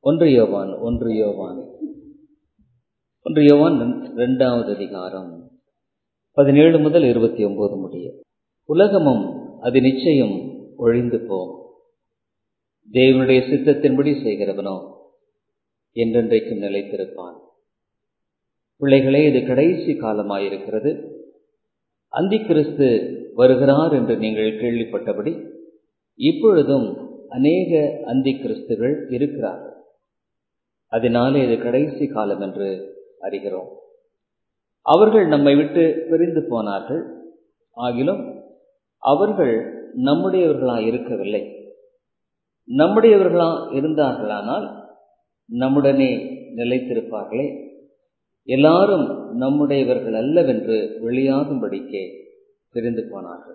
ஒன்று யோவான் ஒன்று யோவான் ஒன்று யோவான் இரண்டாவது அதிகாரம் பதினேழு முதல் இருபத்தி ஒன்பது முடிய உலகமும் அது நிச்சயம் ஒழிந்து போம் தேவனுடைய சித்தத்தின்படி செய்கிறவனோ என்றென்றைக்கும் நிலைத்திருப்பான் பிள்ளைகளே இது கடைசி காலமாயிருக்கிறது அந்தி கிறிஸ்து வருகிறார் என்று நீங்கள் கேள்விப்பட்டபடி இப்பொழுதும் அநேக அந்தி கிறிஸ்துகள் இருக்கிறார்கள் அதனாலே இது கடைசி காலம் என்று அறிகிறோம் அவர்கள் நம்மை விட்டு பிரிந்து போனார்கள் ஆகிலும் அவர்கள் நம்முடையவர்களா இருக்கவில்லை நம்முடையவர்களா இருந்தார்களானால் நம்முடனே நிலைத்திருப்பார்களே எல்லாரும் நம்முடையவர்கள் அல்லவென்று வெளியாகும்படிக்கே பிரிந்து போனார்கள்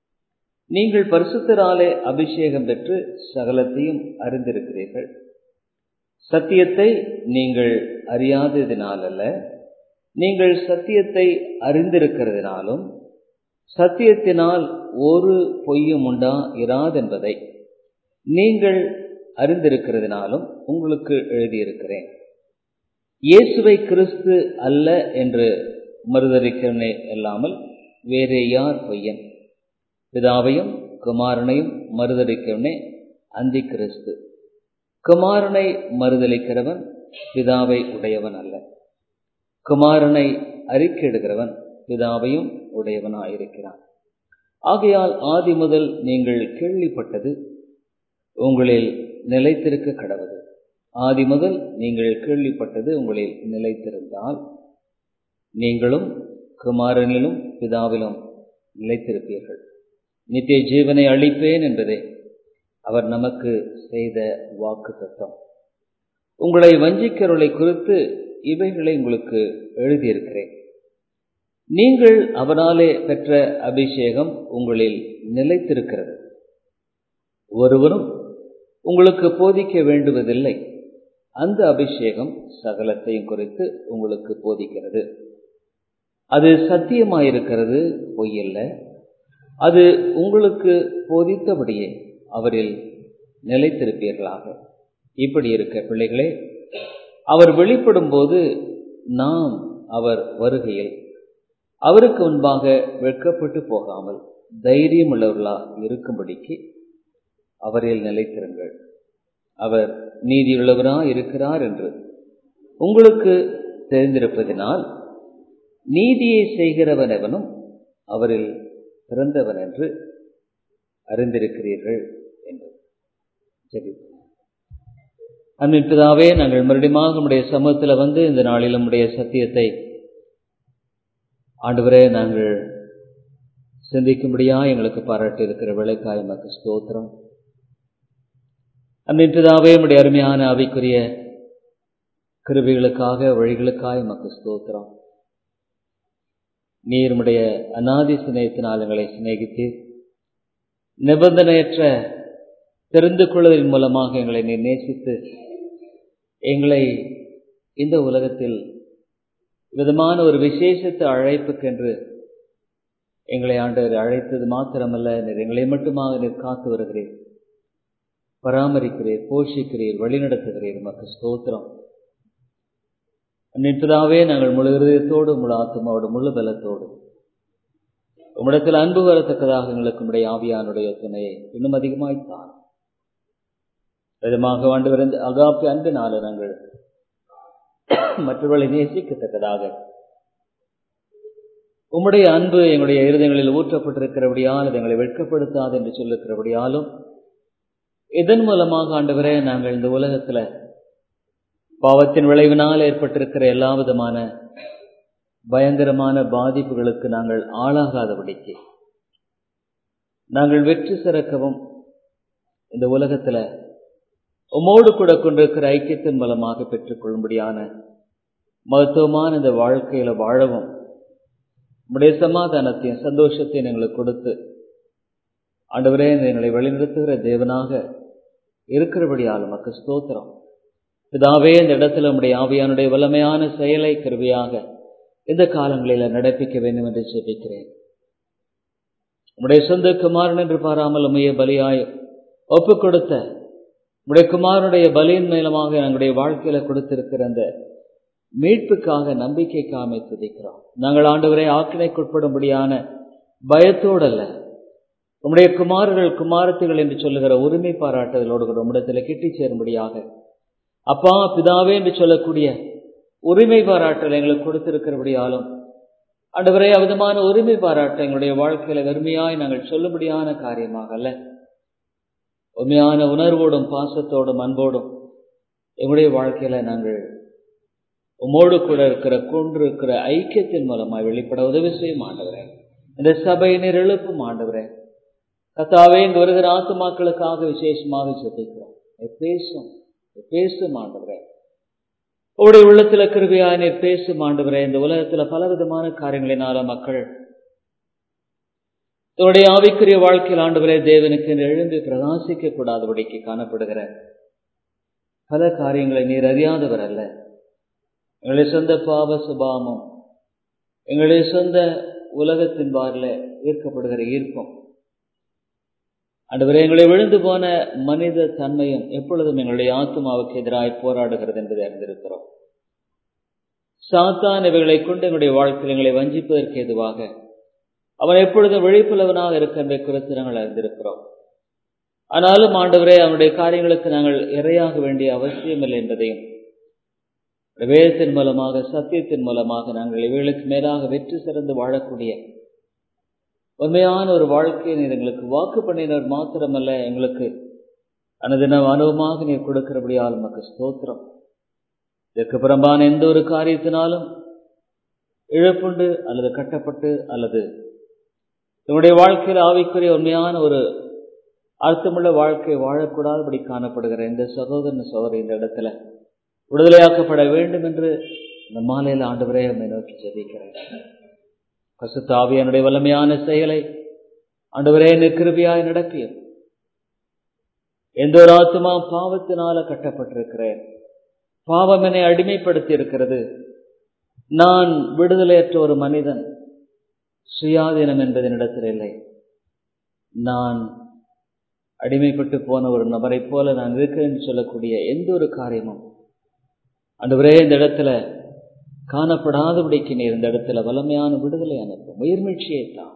நீங்கள் பரிசுத்தராலே அபிஷேகம் பெற்று சகலத்தையும் அறிந்திருக்கிறீர்கள் சத்தியத்தை நீங்கள் அறியாததினால் அல்ல நீங்கள் சத்தியத்தை அறிந்திருக்கிறதினாலும் சத்தியத்தினால் ஒரு பொய்யும் உண்டா இராதென்பதை நீங்கள் அறிந்திருக்கிறதினாலும் உங்களுக்கு எழுதியிருக்கிறேன் இயேசுவை கிறிஸ்து அல்ல என்று மறுதளிக்கிறனே அல்லாமல் வேறே யார் பொய்யன் பிதாவையும் குமாரனையும் மறுதளிக்கிறவனே அந்தி கிறிஸ்து குமாரனை மறுதளிக்கிறவன் பிதாவை உடையவன் அல்ல குமாரனை அறிக்கையிடுகிறவன் பிதாவையும் உடையவனாயிருக்கிறான் ஆகையால் ஆதி முதல் நீங்கள் கேள்விப்பட்டது உங்களில் நிலைத்திருக்க கடவுது ஆதி முதல் நீங்கள் கேள்விப்பட்டது உங்களில் நிலைத்திருந்தால் நீங்களும் குமாரனிலும் பிதாவிலும் நிலைத்திருப்பீர்கள் நித்திய ஜீவனை அளிப்பேன் என்பதே அவர் நமக்கு செய்த வாக்கு தத்தம் உங்களை வஞ்சிக்கிறவர்களை குறித்து இவைகளை உங்களுக்கு எழுதியிருக்கிறேன் நீங்கள் அவராலே பெற்ற அபிஷேகம் உங்களில் நிலைத்திருக்கிறது ஒருவரும் உங்களுக்கு போதிக்க வேண்டுவதில்லை அந்த அபிஷேகம் சகலத்தையும் குறித்து உங்களுக்கு போதிக்கிறது அது சத்தியமாயிருக்கிறது பொய்யல்ல அது உங்களுக்கு போதித்தபடியே அவரில் நிலைத்திருப்பீர்களாக இப்படி இருக்க பிள்ளைகளே அவர் வெளிப்படும் போது நாம் அவர் வருகையில் அவருக்கு முன்பாக வெட்கப்பட்டு போகாமல் தைரியம் உள்ளவர்களா இருக்கும்படிக்கு அவரில் நிலைத்திருங்கள் அவர் நீதியுள்ளவரா இருக்கிறார் என்று உங்களுக்கு தெரிந்திருப்பதினால் நீதியை செய்கிறவன் எவனும் அவரில் பிறந்தவன் என்று அறிந்திருக்கிறீர்கள் என்று சரி அன்பிப்பதாவே நாங்கள் மறுபடியும் நம்முடைய சமூகத்தில் வந்து இந்த நாளில் நம்முடைய சத்தியத்தை ஆண்டுவரே நாங்கள் சிந்திக்கும்படியா எங்களுக்கு பாராட்டி இருக்கிற விளைக்காய் மக்கு ஸ்தோத்திரம் அன்பிப்பதாவே நம்முடைய அருமையான அவைக்குரிய கிருபிகளுக்காக வழிகளுக்காய் மக்கு ஸ்தோத்திரம் நீருடைய அநாதி சிநேகத்தினால் எங்களை சிநேகித்தீர் நிபந்தனையற்ற தெரிந்து கொள்வதன் மூலமாக எங்களை நீர் நேசித்து எங்களை இந்த உலகத்தில் விதமான ஒரு விசேஷத்தை அழைப்புக்கென்று எங்களை ஆண்டவர் அழைத்தது மாத்திரமல்ல நீர் எங்களை மட்டுமாக நீர் காத்து வருகிறீர் பராமரிக்கிறீர் போஷிக்கிறீர் வழிநடத்துகிறீர் மக்கள் ஸ்தோத்திரம் நின்றதாவே நாங்கள் முழு இருதயத்தோடு முழு ஆத்மாவோடு முழு பலத்தோடு உம்மிடத்தில் அன்பு வரத்தக்கதாக எங்களுக்கு உடைய ஆவியானுடைய துணையை இன்னும் அதிகமாய்த்தான் விதமாக ஆண்டு வந்த அகாப்பி அன்பினால நாங்கள் மற்றவர்களை நேசிக்கத்தக்கதாக உம்முடைய அன்பு எங்களுடைய இருதயங்களில் ஊற்றப்பட்டிருக்கிறபடியால் அது எங்களை வெட்கப்படுத்தாது என்று சொல்லிருக்கிறபடியாலும் இதன் மூலமாக ஆண்டவரே நாங்கள் இந்த உலகத்துல பாவத்தின் விளைவினால் ஏற்பட்டிருக்கிற எல்லா விதமான பயங்கரமான பாதிப்புகளுக்கு நாங்கள் ஆளாகாதபடிக்கு நாங்கள் வெற்றி சிறக்கவும் இந்த உலகத்துல உமோடு கூட கொண்டிருக்கிற ஐக்கியத்தின் மூலமாக பெற்றுக்கொள்ளும்படியான மகத்துவமான இந்த வாழ்க்கையில வாழவும் உடைய சமாதானத்தையும் சந்தோஷத்தையும் எங்களுக்கு கொடுத்து ஆண்டவரே எங்களை வழிநடத்துகிற தேவனாக இருக்கிறபடியால் நமக்கு ஸ்தோத்திரம் பிதாவே இந்த இடத்துல உடைய ஆவியானுடைய வல்லமையான செயலை கருவியாக இந்த காலங்களில் நடப்பிக்க வேண்டும் என்று செபிக்கிறேன் உம்முடைய சொந்த குமாரன் என்று பாராமல் உமைய பலியாய் ஒப்பு கொடுத்த உடைய குமாரனுடைய பலியின் மூலமாக எங்களுடைய வாழ்க்கையில கொடுத்திருக்கிற அந்த மீட்புக்காக நம்பிக்கைக்காக துதிக்கிறோம் நாங்கள் ஆண்டவரை ஆக்கினைக்குட்படும்படியான பயத்தோடல்ல உம்முடைய குமாரர்கள் குமாரத்திகள் என்று சொல்லுகிற உரிமை பாராட்டுதலோடு கூட உம்மிடத்தில் கிட்டி சேரும்படியாக அப்பா பிதாவே என்று சொல்லக்கூடிய உரிமை பாராட்டல் எங்களுக்கு கொடுத்திருக்கிறபடியாலும் ஆண்டவரே அவிதமான உரிமை பாராட்ட எங்களுடைய வாழ்க்கையில வெறுமையாய் நாங்கள் சொல்லும்படியான காரியமாக அல்ல உண்மையான உணர்வோடும் பாசத்தோடும் அன்போடும் எங்களுடைய வாழ்க்கையில நாங்கள் உமோடு கூட இருக்கிற கொண்டு இருக்கிற ஐக்கியத்தின் மூலமாய் வெளிப்பட உதவி செய்யும் ஆண்டவரே இந்த சபையினர் எழுப்பும் ஆண்டவரே கத்தாவே இங்கு வருகிற ஆத்துமாக்களுக்காக விசேஷமாக சிந்திக்கிறோம் பேசும் பேசும் ஆண்டவரே உடைய உள்ளத்துல கிருபியா நீர் பேசும் ஆண்டவரே இந்த உலகத்துல பல விதமான காரியங்களினால மக்கள் தன்னுடைய ஆவிக்குரிய வாழ்க்கையில் ஆண்டவரே தேவனுக்கு எழுந்து பிரகாசிக்க கூடாதபடிக்கு காணப்படுகிற பல காரியங்களை நீர் அறியாதவர் அல்ல எங்களுடைய சொந்த பாவ சுபாவமும் எங்களுடைய சொந்த உலகத்தின் பாரில் ஈர்க்கப்படுகிற ஈர்ப்பும் அன்றுவரை எங்களை விழுந்து போன மனித தன்மையும் எப்பொழுதும் எங்களுடைய ஆத்மாவுக்கு எதிராக போராடுகிறது என்பதை அறிந்திருக்கிறோம் சாத்தான் இவைகளை கொண்டு எங்களுடைய வாழ்க்கையில் எங்களை வஞ்சிப்பதற்கு எதுவாக அவன் எப்பொழுதும் விழிப்புலவனாக இருக்கின்ற குறித்து நாங்கள் அறிந்திருக்கிறோம் ஆனாலும் ஆண்டவரே அவனுடைய காரியங்களுக்கு நாங்கள் இரையாக வேண்டிய அவசியமில்லை என்பதையும் வேதத்தின் மூலமாக சத்தியத்தின் மூலமாக நாங்கள் இவைகளுக்கு மேலாக வெற்றி சிறந்து வாழக்கூடிய உண்மையான ஒரு வாழ்க்கையை நீர் எங்களுக்கு வாக்கு பண்ணினர் மாத்திரமல்ல எங்களுக்கு அனுதினம் அனுபவமாக நீர் கொடுக்கிறபடியால் நமக்கு ஸ்தோத்திரம் இதற்கு புறம்பான எந்த ஒரு காரியத்தினாலும் இழப்புண்டு அல்லது கட்டப்பட்டு அல்லது என்னுடைய வாழ்க்கையில் ஆவிக்குரிய உண்மையான ஒரு அர்த்தமுள்ள வாழ்க்கை வாழக்கூடாதபடி காணப்படுகிற இந்த சகோதரன் சகோதரி இந்த இடத்துல விடுதலையாக்கப்பட வேண்டும் என்று இந்த மாலையில் ஆண்டு நம்மை நோக்கி ஜெபிக்கிறேன் கசுத்த ஆவியனுடைய வல்லமையான செயலை ஆண்டவரே கிருபியாய் நடப்பியும் எந்த ஒரு ஆத்மா பாவத்தினால கட்டப்பட்டிருக்கிறேன் பாவம் என்னை அடிமைப்படுத்தி இருக்கிறது நான் விடுதலையற்ற ஒரு மனிதன் சுயாதீனம் என்பதனிடத்தில் இல்லை நான் அடிமைப்பட்டு போன ஒரு நபரைப் போல நான் இருக்கிறேன் சொல்லக்கூடிய எந்த ஒரு காரியமும் அன்றுவரே இந்த இடத்துல காணப்படாதபடிக்கு நீர் இந்த இடத்துல வல்லமையான விடுதலை அனுப்பும் உயிர்மீழ்ச்சியை தான்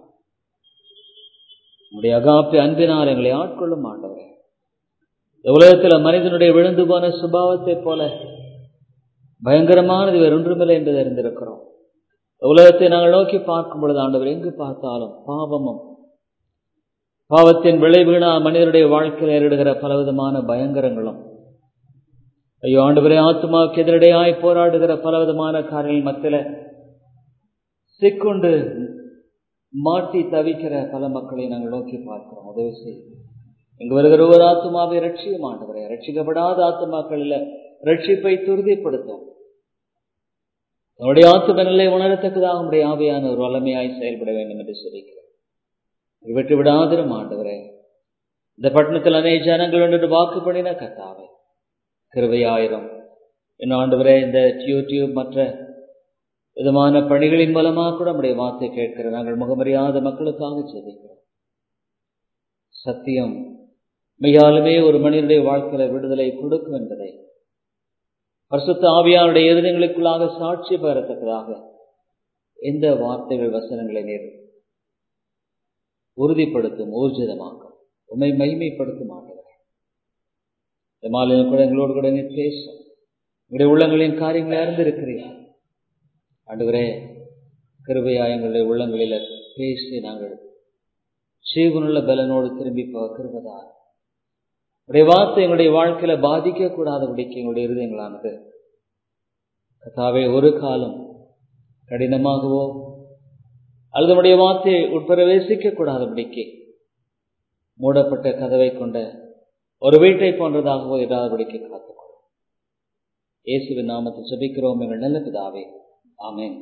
உடைய அகாப்பி அன்பினால் எங்களை ஆட்கொள்ளும் ஆண்டவரே இந்த உலகத்துல மனிதனுடைய விழுந்து போன சுபாவத்தை போல பயங்கரமானது வேறு ஒன்றுமில்லை என்பதை அறிந்திருக்கிறோம் உலகத்தை நாங்கள் நோக்கி பார்க்கும் பொழுது ஆண்டவர் எங்கு பார்த்தாலும் பாவமும் பாவத்தின் விளைவுகளா மனிதனுடைய வாழ்க்கையில் ஏறிடுகிற பலவிதமான பயங்கரங்களும் ஐயோ ஆண்டவரே ஆத்மாவுக்கு எதிரடையாய் போராடுகிற பலவிதமான காரியங்கள் மத்தியில சிக்குண்டு மாட்டி தவிக்கிற பல மக்களை நாங்கள் நோக்கி பார்க்கிறோம் உதவி செய்யும் இங்கு வருகிற ஒரு ஆத்மாவை ரட்சியும் ஆண்டவரே ரட்சிக்கப்படாத ஆத்மாக்களில் ரட்சிப்பை துரிதப்படுத்தும் அவருடைய ஆத்தும நிலை உணரத்தக்கதாக உடைய ஆவியான ஒரு வல்லமையாய் செயல்பட வேண்டும் என்று சொல்லிக்கிறேன் விட்டு விடாதிரும் ஆண்டவரே இந்த பட்டணத்தில் அநேக ஜனங்கள் ஒன்று வாக்கு பண்ணின கத்தாவை கிருவையாயிரம் இன்னும் ஆண்டவரே இந்த யூடியூப் மற்ற விதமான பணிகளின் மூலமாக கூட நம்முடைய வார்த்தை கேட்கிற நாங்கள் முகமறியாத மக்களுக்காக செய்திக்கிறோம் சத்தியம் மெய்யாலுமே ஒரு மனிதனுடைய வாழ்க்கையில விடுதலை கொடுக்கும் என்பதை பரிசுத்த ஆவியாருடைய இருதயங்களுக்குள்ளாக சாட்சி பெறத்தக்கதாக எந்த வார்த்தைகள் வசனங்களை நேர் உறுதிப்படுத்தும் ஊர்ஜிதமாக்கும் உண்மை மகிமைப்படுத்தும் ஆண்டவர் இந்த மாலையில் கூட எங்களோடு கூட நீர் பேசும் உங்களுடைய உள்ளங்களின் காரியங்களை அறிந்திருக்கிறீர்கள் ஆண்டவரே கிருபையா எங்களுடைய உள்ளங்களில் பேசி நாங்கள் ஜீவனுள்ள பலனோடு திரும்பி கிருபதார் உடைய வார்த்தை எங்களுடைய வாழ்க்கையில பாதிக்க கூடாதபடிக்கு எங்களுடைய இருதயங்களானது கதாவே ஒரு காலம் கடினமாகவோ அல்லது உடைய வார்த்தையை உட்பிரவேசிக்க கூடாதபடிக்கு மூடப்பட்ட கதவை கொண்ட ஒரு வீட்டை போன்றதாகவோ இராதபடிக்கு காத்துக்கொள்ளும் இயேசுவின் நாமத்தில் ஜபிக்கிறோம் எங்கள் நல்ல பிதாவே ஆமேன்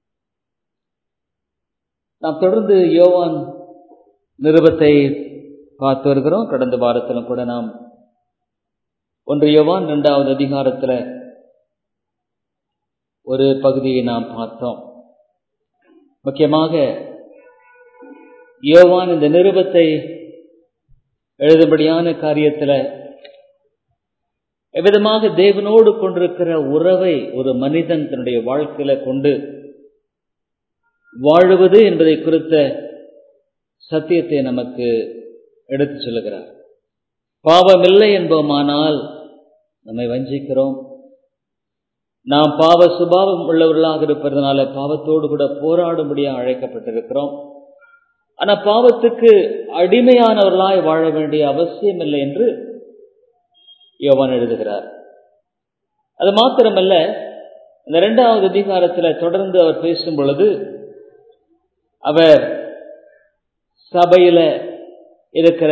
நாம் தொடர்ந்து யோவான் நிருபத்தை பார்த்து வருகிறோம் கடந்த வாரத்திலும் கூட நாம் ஒன்று யோவான் இரண்டாவது அதிகாரத்தில் ஒரு பகுதியை நாம் பார்த்தோம் முக்கியமாக யோவான் இந்த நிருபத்தை எழுதும்படியான காரியத்தில் எவ்விதமாக தேவனோடு கொண்டிருக்கிற உறவை ஒரு மனிதன் தன்னுடைய வாழ்க்கையில கொண்டு வாழுவது என்பதை குறித்த சத்தியத்தை நமக்கு எடுத்துச் சொல்லுகிறார் பாவமில்லை என்போமானால் நம்மை வஞ்சிக்கிறோம் நாம் பாவ சுபாவம் உள்ளவர்களாக இருப்பதனால பாவத்தோடு கூட போராடும்படியாக அழைக்கப்பட்டிருக்கிறோம் ஆனா பாவத்துக்கு அடிமையானவர்களாய் வாழ வேண்டிய அவசியம் இல்லை என்று யோவான் எழுதுகிறார் அது மாத்திரமல்ல இந்த இரண்டாவது அதிகாரத்தில் தொடர்ந்து அவர் பேசும் பொழுது அவர் சபையில இருக்கிற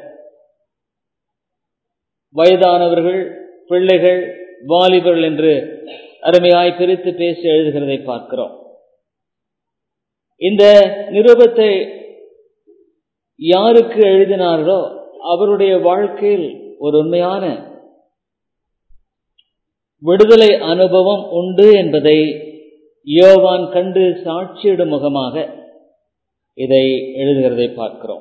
வயதானவர்கள் பிள்ளைகள் வாலிபர்கள் என்று அருமையாய் பிரித்து பேசி எழுதுகிறதை பார்க்கிறோம் இந்த நிருபத்தை யாருக்கு எழுதினார்களோ அவருடைய வாழ்க்கையில் ஒரு உண்மையான விடுதலை அனுபவம் உண்டு என்பதை யோவான் கண்டு சாட்சியிடும் முகமாக இதை எழுதுகிறதை பார்க்கிறோம்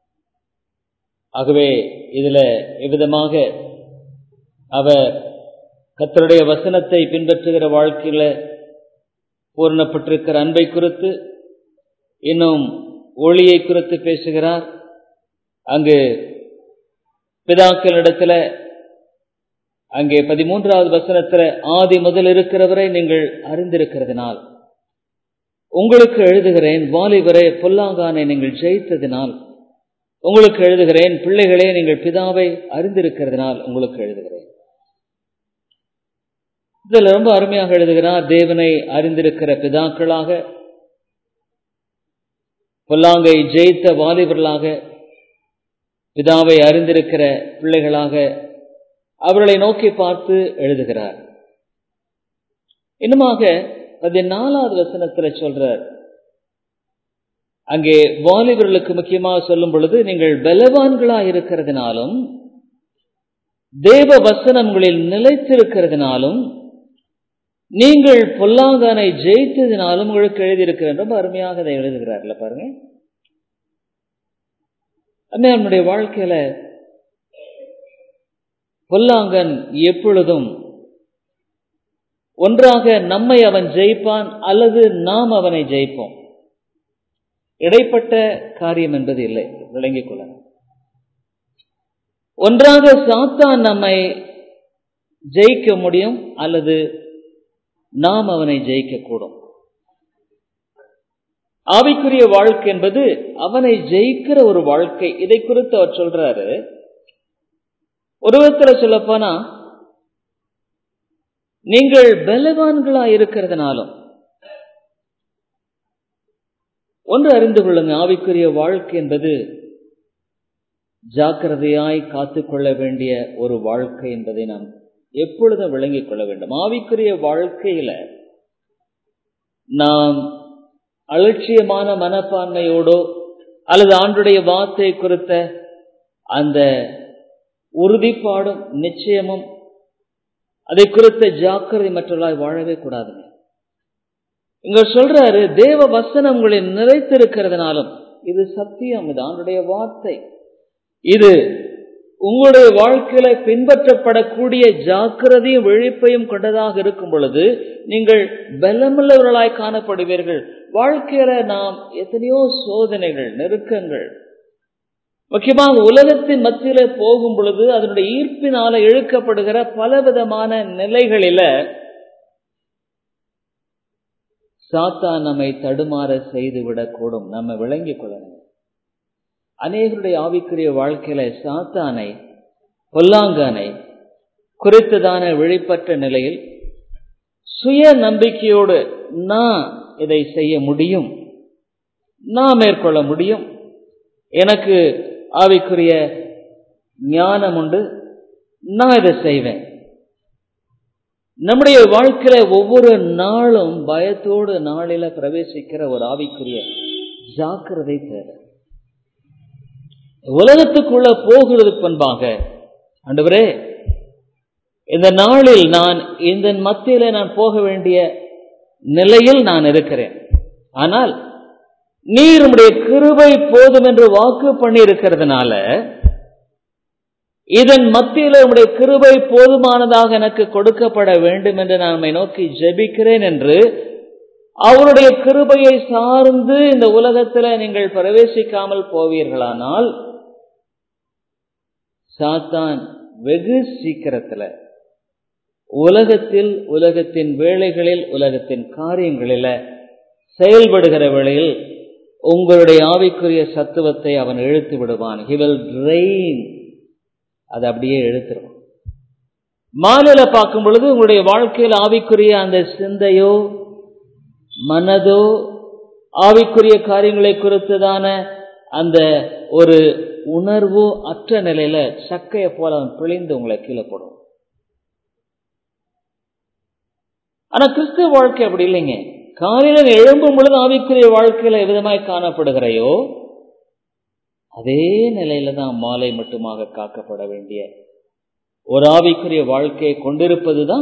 ஆகவே இதுல எவ்விதமாக அவர் கத்தருடைய வசனத்தை பின்பற்றுகிற வாழ்க்கையில பூரணப்பட்டிருக்கிற அன்பை குறித்து இன்னும் ஒளியை குறித்து பேசுகிறார் அங்கு பிதாக்களிடத்துல அங்கே பதிமூன்றாவது வசனத்துல ஆதி முதல் இருக்கிறவரை நீங்கள் அறிந்திருக்கிறதுனால் உங்களுக்கு எழுதுகிறேன் வாலிபரே பொல்லாங்கானை நீங்கள் ஜெயித்ததினால் உங்களுக்கு எழுதுகிறேன் பிள்ளைகளே நீங்கள் பிதாவை அறிந்திருக்கிறதுனால் உங்களுக்கு எழுதுகிறேன் இதில் ரொம்ப அருமையாக எழுதுகிறார் தேவனை அறிந்திருக்கிற பிதாக்களாக பொல்லாங்கை ஜெயித்த வாலிபர்களாக பிதாவை அறிந்திருக்கிற பிள்ளைகளாக அவர்களை நோக்கி பார்த்து எழுதுகிறார் இன்னுமாக பதினாலாவது வசனத்துல சொல்றார் அங்கே வாலிபர்களுக்கு முக்கியமாக சொல்லும் பொழுது நீங்கள் பலவான்களா இருக்கிறதுனாலும் தேவ வசனங்களில் நிலைத்திருக்கிறதுனாலும் நீங்கள் பொல்லாங்கானை ஜெயித்ததினாலும் உங்களுக்கு எழுதியிருக்கிறேன் ரொம்ப அருமையாக அதை எழுதுகிறார்ல பாருங்க நம்முடைய வாழ்க்கையில பொல்லாங்கன் எப்பொழுதும் ஒன்றாக நம்மை அவன் ஜெயிப்பான் அல்லது நாம் அவனை ஜெயிப்போம் இடைப்பட்ட காரியம் என்பது இல்லை விளங்கிக் கொள்ள ஒன்றாக சாத்தான் நம்மை ஜெயிக்க முடியும் அல்லது நாம் அவனை ஜெயிக்கக்கூடும் ஆவிக்குரிய வாழ்க்கை என்பது அவனை ஜெயிக்கிற ஒரு வாழ்க்கை இதை குறித்து அவர் சொல்றாரு ஒரு விதத்துல சொல்லப்போனா நீங்கள் பலவான்களா இருக்கிறதுனாலும் ஒன்று அறிந்து கொள்ளுங்க ஆவிக்குரிய வாழ்க்கை என்பது ஜாக்கிரதையாய் காத்துக்கொள்ள வேண்டிய ஒரு வாழ்க்கை என்பதை நாம் எப்பொழுதும் விளங்கிக் கொள்ள வேண்டும் ஆவிக்குரிய வாழ்க்கையில நாம் அலட்சியமான மனப்பான்மையோடோ அல்லது ஆண்டுடைய வார்த்தை குறித்த அந்த உறுதிப்பாடும் நிச்சயமும் அதை குறித்த ஜாக்கிரதை மற்றவர்களாய் வாழவே கூடாதுங்க இங்க சொல்றாரு தேவ வசனம் உங்களில் நிறைத்திருக்கிறதுனாலும் இது சத்தியம் இது ஆண்டுடைய வார்த்தை இது உங்களுடைய வாழ்க்கையில பின்பற்றப்படக்கூடிய ஜாக்கிரதையும் விழிப்பையும் கொண்டதாக இருக்கும் பொழுது நீங்கள் பலமுள்ளவர்களாய் காணப்படுவீர்கள் வாழ்க்கையில நாம் எத்தனையோ சோதனைகள் நெருக்கங்கள் முக்கியமாக உலகத்தின் மத்தியில போகும் பொழுது அதனுடைய ஈர்ப்பினால இழுக்கப்படுகிற பலவிதமான நிலைகளில சாத்தா நம்மை தடுமாற செய்து விடக்கூடும் நம்ம விளங்கிக் கொள்ளணும் அநேகருடைய ஆவிக்குரிய வாழ்க்கையில சாத்தானை பொல்லாங்கானை குறித்ததான விழிப்பற்ற நிலையில் சுய நம்பிக்கையோடு நான் இதை செய்ய முடியும் நான் மேற்கொள்ள முடியும் எனக்கு ஆவிக்குரிய ஞானம் உண்டு நான் இதை செய்வேன் நம்முடைய வாழ்க்கையில ஒவ்வொரு நாளும் பயத்தோடு நாளில பிரவேசிக்கிற ஒரு ஆவிக்குரிய ஜாக்கிரதை தேவை உலகத்துக்குள்ள போகிறதுக்கு முன்பாக ஆண்டவரே இந்த நாளில் நான் இந்த மத்தியில நான் போக வேண்டிய நிலையில் நான் இருக்கிறேன் ஆனால் நீர் உடைய கிருபை போதும் என்று வாக்கு பண்ணி இருக்கிறதுனால இதன் மத்தியில் உம்முடைய கிருபை போதுமானதாக எனக்கு கொடுக்கப்பட வேண்டும் என்று நான் உம்மை நோக்கி ஜெபிக்கிறேன் என்று அவருடைய கிருபையை சார்ந்து இந்த உலகத்தில் நீங்கள் பிரவேசிக்காமல் போவீர்களானால் சாத்தான் வெகு சீக்கிரத்தில் உலகத்தில் உலகத்தின் வேலைகளில் உலகத்தின் காரியங்களில் செயல்படுகிற வேளையில் உங்களுடைய ஆவிக்குரிய சத்துவத்தை அவன் இழுத்து விடுவான் ஹி வில் ட்ரெயின் அதை அப்படியே இழுத்துருவான் மாலையில பார்க்கும் பொழுது உங்களுடைய வாழ்க்கையில் ஆவிக்குரிய அந்த சிந்தையோ மனதோ ஆவிக்குரிய காரியங்களை குறித்ததான அந்த ஒரு உணர்வோ அற்ற நிலையில சக்கையை போல அவன் பிழிந்து உங்களை கீழே போடும் ஆனா கிறிஸ்துவ வாழ்க்கை அப்படி இல்லைங்க காலையில எழும்பும் பொழுது ஆவிக்குரிய வாழ்க்கையில எவ்விதமாய் காணப்படுகிறையோ அதே நிலையில தான் மாலை மட்டுமாக காக்கப்பட வேண்டிய ஒரு ஆவிக்குரிய வாழ்க்கையை கொண்டிருப்பதுதான்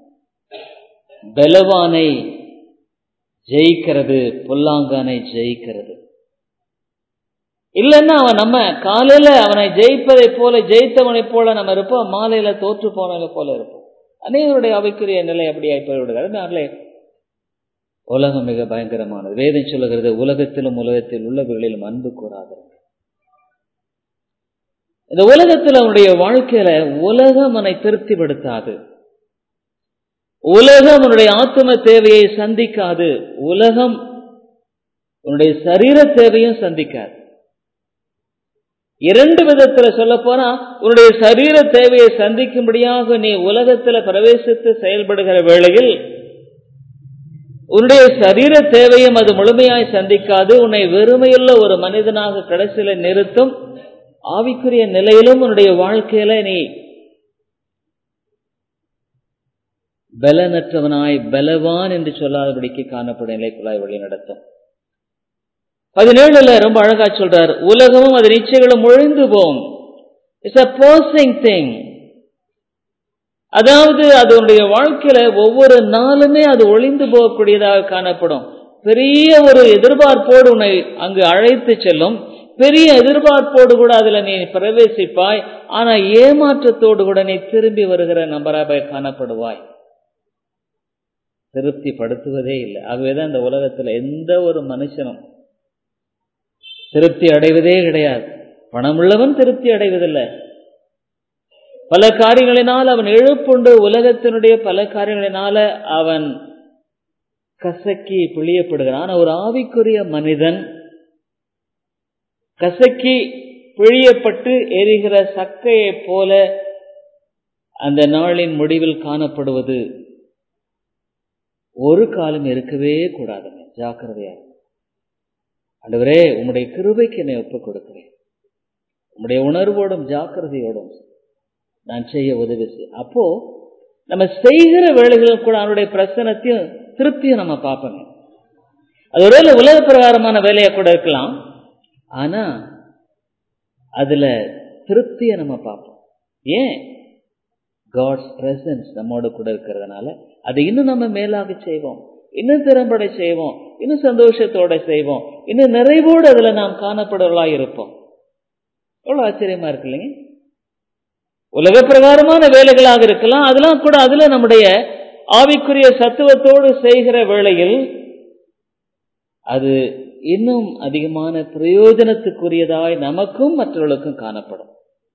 பலவானை ஜெயிக்கிறது பொல்லாங்கானை ஜெயிக்கிறது இல்லைன்னா அவன் நம்ம காலையில அவனை ஜெயிப்பதை போல ஜெயித்தவனை போல நம்ம இருப்போம் மாலையில தோற்று போனதை போல இருப்போம் அநேகருடைய அவைக்குரிய நிலை அப்படியாய் போய்விடுகிறது அதனாலே உலகம் மிக பயங்கரமானது வேதம் சொல்லுகிறது உலகத்திலும் உலகத்தில் உள்ளவர்களிலும் அன்பு கூறாதவர்கள் இந்த உலகத்தில் அவனுடைய வாழ்க்கையில உலகம் அவனை திருப்திப்படுத்தாது உலகம் உன்னுடைய ஆத்ம தேவையை சந்திக்காது உலகம் உன்னுடைய சரீர தேவையும் சந்திக்காது இரண்டு விதத்துல சொல்ல போனா உன்னுடைய சரீர தேவையை சந்திக்கும்படியாக நீ உலகத்துல பிரவேசித்து செயல்படுகிற வேளையில் உன்னுடைய சரீர தேவையும் அது முழுமையாய் சந்திக்காது உன்னை வெறுமையுள்ள ஒரு மனிதனாக கடைசியில நிறுத்தும் ஆவிக்குரிய நிலையிலும் உன்னுடைய வாழ்க்கையில நீ பலனற்றவனாய் பலவான் என்று சொல்லாதபடிக்கு காணப்படும் நிலைக்குள்ளாய் வழி நடத்தும் பதினேழுல ரொம்ப அழகா சொல்றார் உலகமும் அது நிச்சயங்களும் ஒழிந்து போம் இட்ஸ் அ பர்சிங் திங் அதாவது அதனுடைய வாழ்க்கையில ஒவ்வொரு நாளுமே அது ஒளிந்து போகக்கூடியதாக காணப்படும் பெரிய ஒரு எதிர்பார்ப்போடு உன்னை அங்கு அழைத்து செல்லும் பெரிய எதிர்பார்ப்போடு கூட அதுல நீ பிரவேசிப்பாய் ஆனா ஏமாற்றத்தோடு கூட நீ திரும்பி வருகிற நபராக காணப்படுவாய் திருப்தி படுத்துவதே இல்லை ஆகவேதான் இந்த உலகத்துல எந்த ஒரு மனுஷனும் திருப்தி அடைவதே கிடையாது பணமுள்ளவன் திருப்தி அடைவதில்லை பல காரியங்களினால் அவன் எழுப்புண்டு உலகத்தினுடைய பல காரியங்களினால அவன் கசக்கி பிழியப்படுகிறான் ஒரு ஆவிக்குரிய மனிதன் கசக்கி பிழியப்பட்டு எரிகிற சக்கையைப் போல அந்த நாளின் முடிவில் காணப்படுவது ஒரு காலம் இருக்கவே கூடாதுங்க ஜாக்கிரதையா ஆண்டவரே உம்முடைய கிருபைக்கு என்னை ஒப்புக் கொடுக்கிறேன் உம்முடைய உணர்வோடும் ஜாக்கிரதையோடும் நான் செய்ய உதவி செய் அப்போ நம்ம செய்கிற வேலைகளும் கூட அவனுடைய பிரசனத்தையும் திருப்தியும் நம்ம பார்ப்போங்க அது ஒருவேளை உலக பிரகாரமான வேலையா கூட இருக்கலாம் ஆனா அதுல திருப்தியை நம்ம பார்ப்போம் ஏன் காட்ஸ் பிரசன்ஸ் நம்மோடு கூட இருக்கிறதுனால அதை இன்னும் நம்ம மேலாக செய்வோம் இன்னும் திறம்பட செய்வோம் இன்னும் சந்தோஷத்தோட செய்வோம் இன்னும் நிறைவோடு அதுல நாம் காணப்படுவர்களா இருப்போம் எவ்வளவு ஆச்சரியமா இருக்கு இல்லைங்க உலக பிரகாரமான வேலைகளாக இருக்கலாம் அதெல்லாம் கூட அதுல நம்முடைய ஆவிக்குரிய சத்துவத்தோடு செய்கிற வேளையில் அது இன்னும் அதிகமான பிரயோஜனத்துக்குரியதாய் நமக்கும் மற்றவர்களுக்கும் காணப்படும்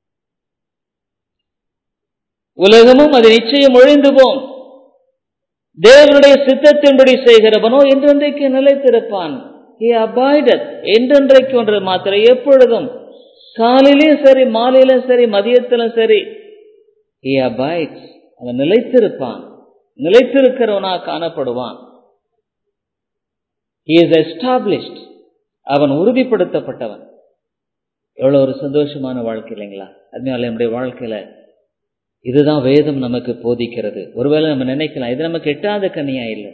உலகமும் அது நிச்சயம் ஒழிந்து போம் தேவனுடைய சித்தத்தின்படி செய்கிறவனோ என்றென்றைக்கு நிலைத்திருப்பான் என்றென்றைக்கு ஒன்று மாத்திரை எப்பொழுதும் காலையிலும் சரி மாலையிலும் சரி மதியத்திலும் சரி அவன் நிலைத்திருப்பான் நிலைத்திருக்கிறவனா காணப்படுவான் எஸ்டாப்ளிஷ்ட் அவன் உறுதிப்படுத்தப்பட்டவன் எவ்வளவு ஒரு சந்தோஷமான வாழ்க்கை இல்லைங்களா அதனால நம்முடைய வாழ்க்கையில இதுதான் வேதம் நமக்கு போதிக்கிறது ஒருவேளை நம்ம நினைக்கலாம் இது நமக்கு எட்டாத கனியா இல்லை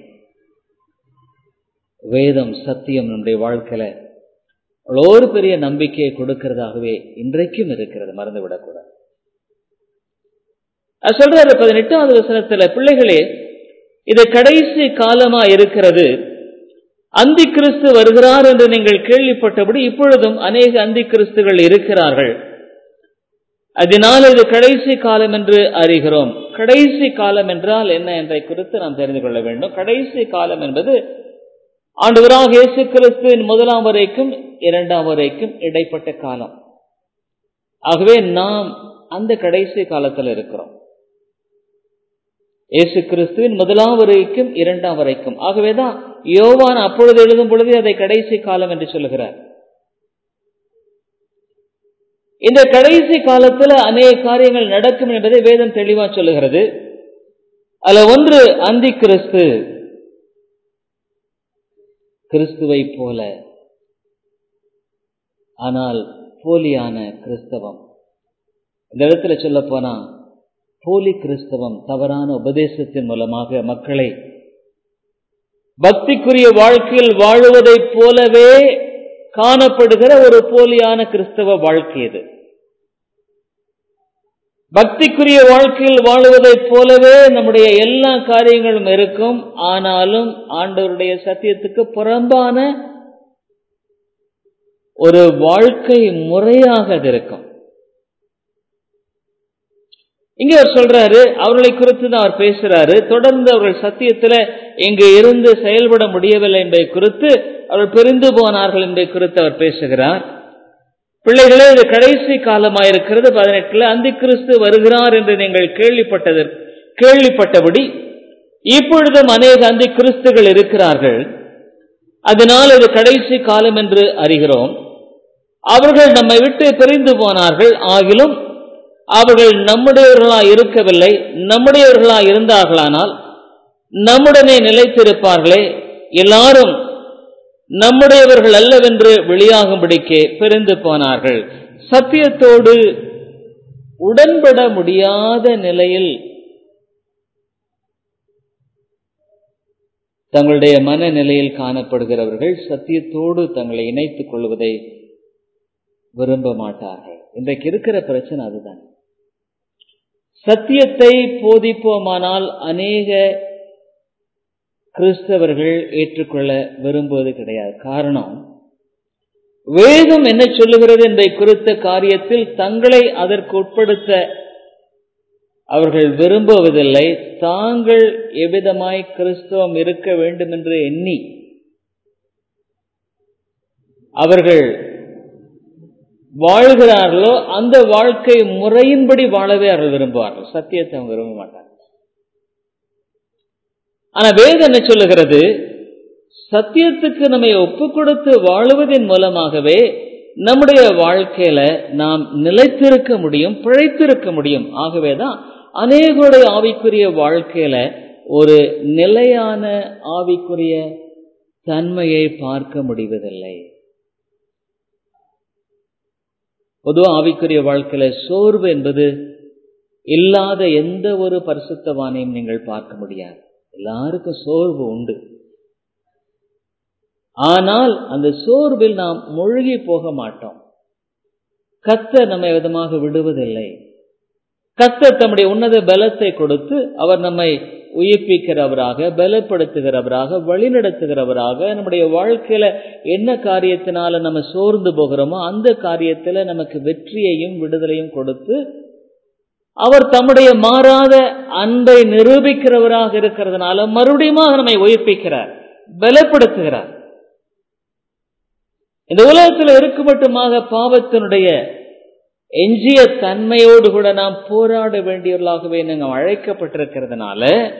வேதம் சத்தியம் நம்முடைய வாழ்க்கையில ஒரு பெரிய நம்பிக்கையை கொடுக்கிறதாகவே இன்றைக்கும் இருக்கிறது மறந்து விடக்கூடாது அது சொல்றாரு பதினெட்டாவது வசனத்துல பிள்ளைகளே இது கடைசி காலமா இருக்கிறது அந்தி கிறிஸ்து வருகிறார் என்று நீங்கள் கேள்விப்பட்டபடி இப்பொழுதும் அநேக அந்தி கிறிஸ்துகள் இருக்கிறார்கள் அதனால் இது கடைசி காலம் என்று அறிகிறோம் கடைசி காலம் என்றால் என்ன என்பதை குறித்து நாம் தெரிந்து கொள்ள வேண்டும் கடைசி காலம் என்பது ஆண்டவராக இயேசு கிறிஸ்துவின் முதலாம் வரைக்கும் இரண்டாம் வரைக்கும் இடைப்பட்ட காலம் ஆகவே நாம் அந்த கடைசி காலத்தில் இருக்கிறோம் இயேசு கிறிஸ்துவின் முதலாம் வரைக்கும் இரண்டாம் வரைக்கும் ஆகவேதான் யோவான் அப்பொழுது எழுதும் பொழுது அதை கடைசி காலம் என்று சொல்லுகிறார் இந்த கடைசி காலத்துல அநேக காரியங்கள் நடக்கும் என்பதை வேதம் தெளிவா சொல்லுகிறது அதுல ஒன்று அந்தி கிறிஸ்து கிறிஸ்துவை போல ஆனால் போலியான கிறிஸ்தவம் இந்த இடத்துல சொல்ல போனா போலி கிறிஸ்தவம் தவறான உபதேசத்தின் மூலமாக மக்களை பக்திக்குரிய வாழ்க்கையில் வாழுவதைப் போலவே காணப்படுகிற ஒரு போலியான கிறிஸ்தவ வாழ்க்கை இது பக்திக்குரிய வாழ்க்கையில் வாழுவதைப் போலவே நம்முடைய எல்லா காரியங்களும் இருக்கும் ஆனாலும் ஆண்டவருடைய சத்தியத்துக்கு புறம்பான ஒரு வாழ்க்கை முறையாக அது இருக்கும் இங்க அவர் சொல்றாரு அவர்களை குறித்து தான் அவர் பேசுறாரு தொடர்ந்து அவர்கள் சத்தியத்துல இங்கு இருந்து செயல்பட முடியவில்லை என்பதை குறித்து அவர்கள் பிரிந்து போனார்கள் என்பதை குறித்து அவர் பேசுகிறார் பிள்ளைகளே இது கடைசி காலமாயிருக்கிறது பதினெட்டுல அந்தி கிறிஸ்து வருகிறார் என்று நீங்கள் கேள்விப்பட்டது கேள்விப்பட்டபடி இப்பொழுதும் அநேக அந்தி கிறிஸ்துகள் இருக்கிறார்கள் அதனால் இது கடைசி காலம் என்று அறிகிறோம் அவர்கள் நம்மை விட்டு பிரிந்து போனார்கள் ஆகிலும் அவர்கள் நம்முடையவர்களாய் இருக்கவில்லை நம்முடையவர்களாய் இருந்தார்களானால் நம்முடனே நிலைத்திருப்பார்களே எல்லாரும் நம்முடையவர்கள் அல்லவென்று வெளியாகும்படிக்கே பிரிந்து போனார்கள் சத்தியத்தோடு உடன்பட முடியாத நிலையில் தங்களுடைய மனநிலையில் காணப்படுகிறவர்கள் சத்தியத்தோடு தங்களை இணைத்துக் கொள்வதை விரும்ப மாட்டார்கள் இன்றைக்கு இருக்கிற பிரச்சனை அதுதான் சத்தியத்தை போதிப்போமானால் அநேக கிறிஸ்தவர்கள் ஏற்றுக்கொள்ள விரும்புவது கிடையாது காரணம் வேதம் என்ன சொல்லுகிறது என்பதை குறித்த காரியத்தில் தங்களை அதற்கு உட்படுத்த அவர்கள் விரும்புவதில்லை தாங்கள் எவ்விதமாய் கிறிஸ்தவம் இருக்க வேண்டும் என்று எண்ணி அவர்கள் வாழ்கிறார்களோ அந்த வாழ்க்கை முறையின்படி வாழவே அவர்கள் விரும்புவார்கள் சத்தியத்தை அவங்க விரும்ப மாட்டாங்க ஆனா வேதம் என்ன சொல்லுகிறது சத்தியத்துக்கு நம்மை ஒப்பு கொடுத்து வாழுவதன் மூலமாகவே நம்முடைய வாழ்க்கையில நாம் நிலைத்திருக்க முடியும் பிழைத்திருக்க முடியும் ஆகவேதான் அநேகருடைய ஆவிக்குரிய வாழ்க்கையில ஒரு நிலையான ஆவிக்குரிய தன்மையை பார்க்க முடிவதில்லை பொதுவாக ஆவிக்குரிய வாழ்க்கையில சோர்வு என்பது இல்லாத எந்த ஒரு பரிசுத்தவானையும் நீங்கள் பார்க்க முடியாது எல்லாருக்கும் சோர்வு உண்டு ஆனால் அந்த சோர்வில் நாம் மூழ்கி போக மாட்டோம் கத்த நம்மை விதமாக விடுவதில்லை கத்த தம்முடைய உன்னத பலத்தை கொடுத்து அவர் நம்மை உயிர்ப்பிக்கிறவராக பலப்படுத்துகிறவராக வழிநடத்துகிறவராக நம்முடைய வாழ்க்கையில என்ன காரியத்தினால நம்ம சோர்ந்து போகிறோமோ அந்த காரியத்துல நமக்கு வெற்றியையும் விடுதலையும் கொடுத்து அவர் தம்முடைய மாறாத அன்பை நிரூபிக்கிறவராக இருக்கிறதுனால மறுபடியும் நம்மை உயிர்ப்பிக்கிறார் பலப்படுத்துகிறார் இந்த உலகத்தில் இருக்க மட்டுமாக பாவத்தினுடைய எஞ்சிய தன்மையோடு கூட நாம் போராட வேண்டியவர்களாகவே நாங்கள் அழைக்கப்பட்டிருக்கிறதுனால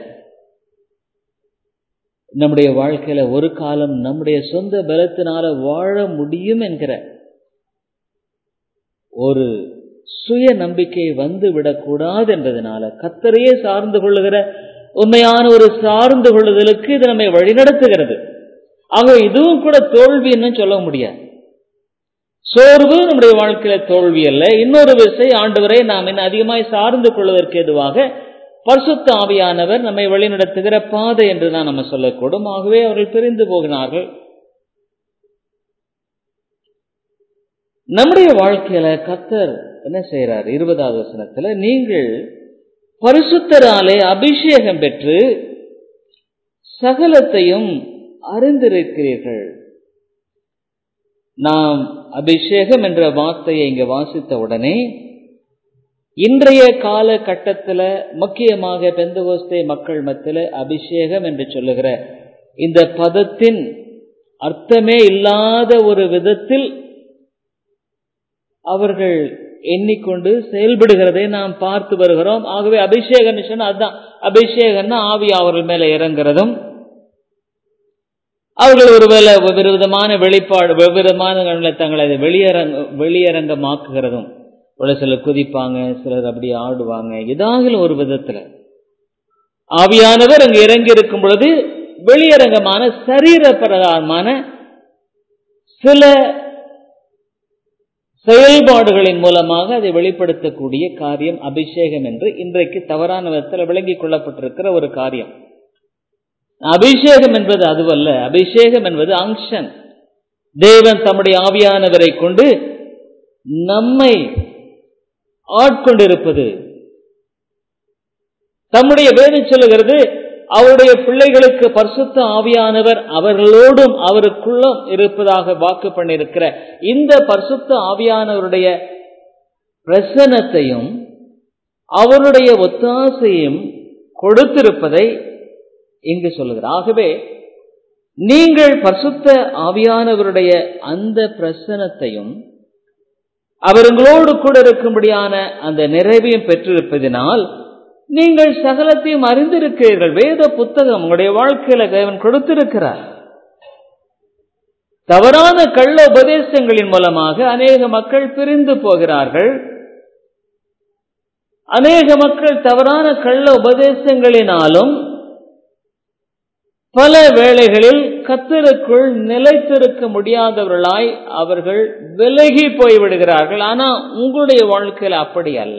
நம்முடைய வாழ்க்கையில ஒரு காலம் நம்முடைய சொந்த பலத்தினால வாழ முடியும் என்கிற ஒரு சுய நம்பிக்கை வந்து விடக்கூடாது என்பதனால கத்தரையே சார்ந்து கொள்ளுகிற உண்மையான ஒரு சார்ந்து கொள்ளுதலுக்கு இது நம்மை வழிநடத்துகிறது ஆக இதுவும் கூட தோல்வின்னு சொல்ல முடியாது சோர்வு நம்முடைய வாழ்க்கையில தோல்வி அல்ல இன்னொரு விசை ஆண்டவரை நாம் இன்னும் அதிகமாய் சார்ந்து கொள்வதற்கு எதுவாக பரிசுத்த ஆவியானவர் நம்மை வழிநடத்துகிற பாதை என்று தான் நம்ம சொல்லக்கூடும் ஆகவே அவர்கள் பிரிந்து போகிறார்கள் நம்முடைய வாழ்க்கையில கத்தர் என்ன செய்யறார் இருபதாவது வசனத்துல நீங்கள் பரிசுத்தராலே அபிஷேகம் பெற்று சகலத்தையும் அறிந்திருக்கிறீர்கள் நாம் அபிஷேகம் என்ற வார்த்தையை இங்க வாசித்த உடனே இன்றைய காலகட்டத்தில் முக்கியமாக பெந்தகோஸ்தே மக்கள் மத்தியில் அபிஷேகம் என்று சொல்லுகிற இந்த பதத்தின் அர்த்தமே இல்லாத ஒரு விதத்தில் அவர்கள் எண்ணிக்கொண்டு செயல்படுகிறதை நாம் பார்த்து வருகிறோம் ஆகவே அபிஷேகம் சொன்னா அதுதான் அபிஷேகம்னா ஆவி அவர்கள் மேல இறங்குறதும் அவர்கள் ஒருவேளை வெவ்வேறு விதமான வெளிப்பாடு வெவ்வேறு விதமான தங்களை அதை வெளியரங்க வெளியரங்கமாக்குகிறதும் ஒரு சிலர் குதிப்பாங்க சிலர் அப்படி ஆடுவாங்க ஏதாவது ஒரு விதத்துல ஆவியானவர் அங்கு இறங்கி இருக்கும் பொழுது வெளியரங்கமான சரீர பிரகாரமான சில செயல்பாடுகளின் மூலமாக அதை வெளிப்படுத்தக்கூடிய காரியம் அபிஷேகம் என்று இன்றைக்கு தவறான விதத்தில் விளங்கிக் கொள்ளப்பட்டிருக்கிற ஒரு காரியம் அபிஷேகம் என்பது அதுவல்ல அபிஷேகம் என்பது அங்ஷன் தேவன் தம்முடைய ஆவியானவரை கொண்டு நம்மை ஆட்கொண்டிருப்பது தம்முடைய வேதம் சொல்லுகிறது அவருடைய பிள்ளைகளுக்கு பரிசுத்த ஆவியானவர் அவர்களோடும் அவருக்குள்ளும் இருப்பதாக வாக்கு பண்ணியிருக்கிற இந்த பரிசுத்த ஆவியானவருடைய பிரசனத்தையும் அவருடைய ஒத்தாசையும் கொடுத்திருப்பதை இங்கு சொல்லுகிறார் ஆகவே நீங்கள் பரிசுத்த ஆவியானவருடைய அந்த பிரசனத்தையும் அவர்களோடு கூட இருக்கும்படியான அந்த நிறைவையும் பெற்றிருப்பதினால் நீங்கள் சகலத்தையும் அறிந்திருக்கிறீர்கள் வேத புத்தகம் உங்களுடைய வாழ்க்கையில தேவன் கொடுத்திருக்கிறார் தவறான கள்ள உபதேசங்களின் மூலமாக அநேக மக்கள் பிரிந்து போகிறார்கள் அநேக மக்கள் தவறான கள்ள உபதேசங்களினாலும் பல வேளைகளில் கத்தருக்குள் நிலைத்திருக்க முடியாதவர்களாய் அவர்கள் விலகி போய்விடுகிறார்கள் ஆனா உங்களுடைய வாழ்க்கையில் அப்படி அல்ல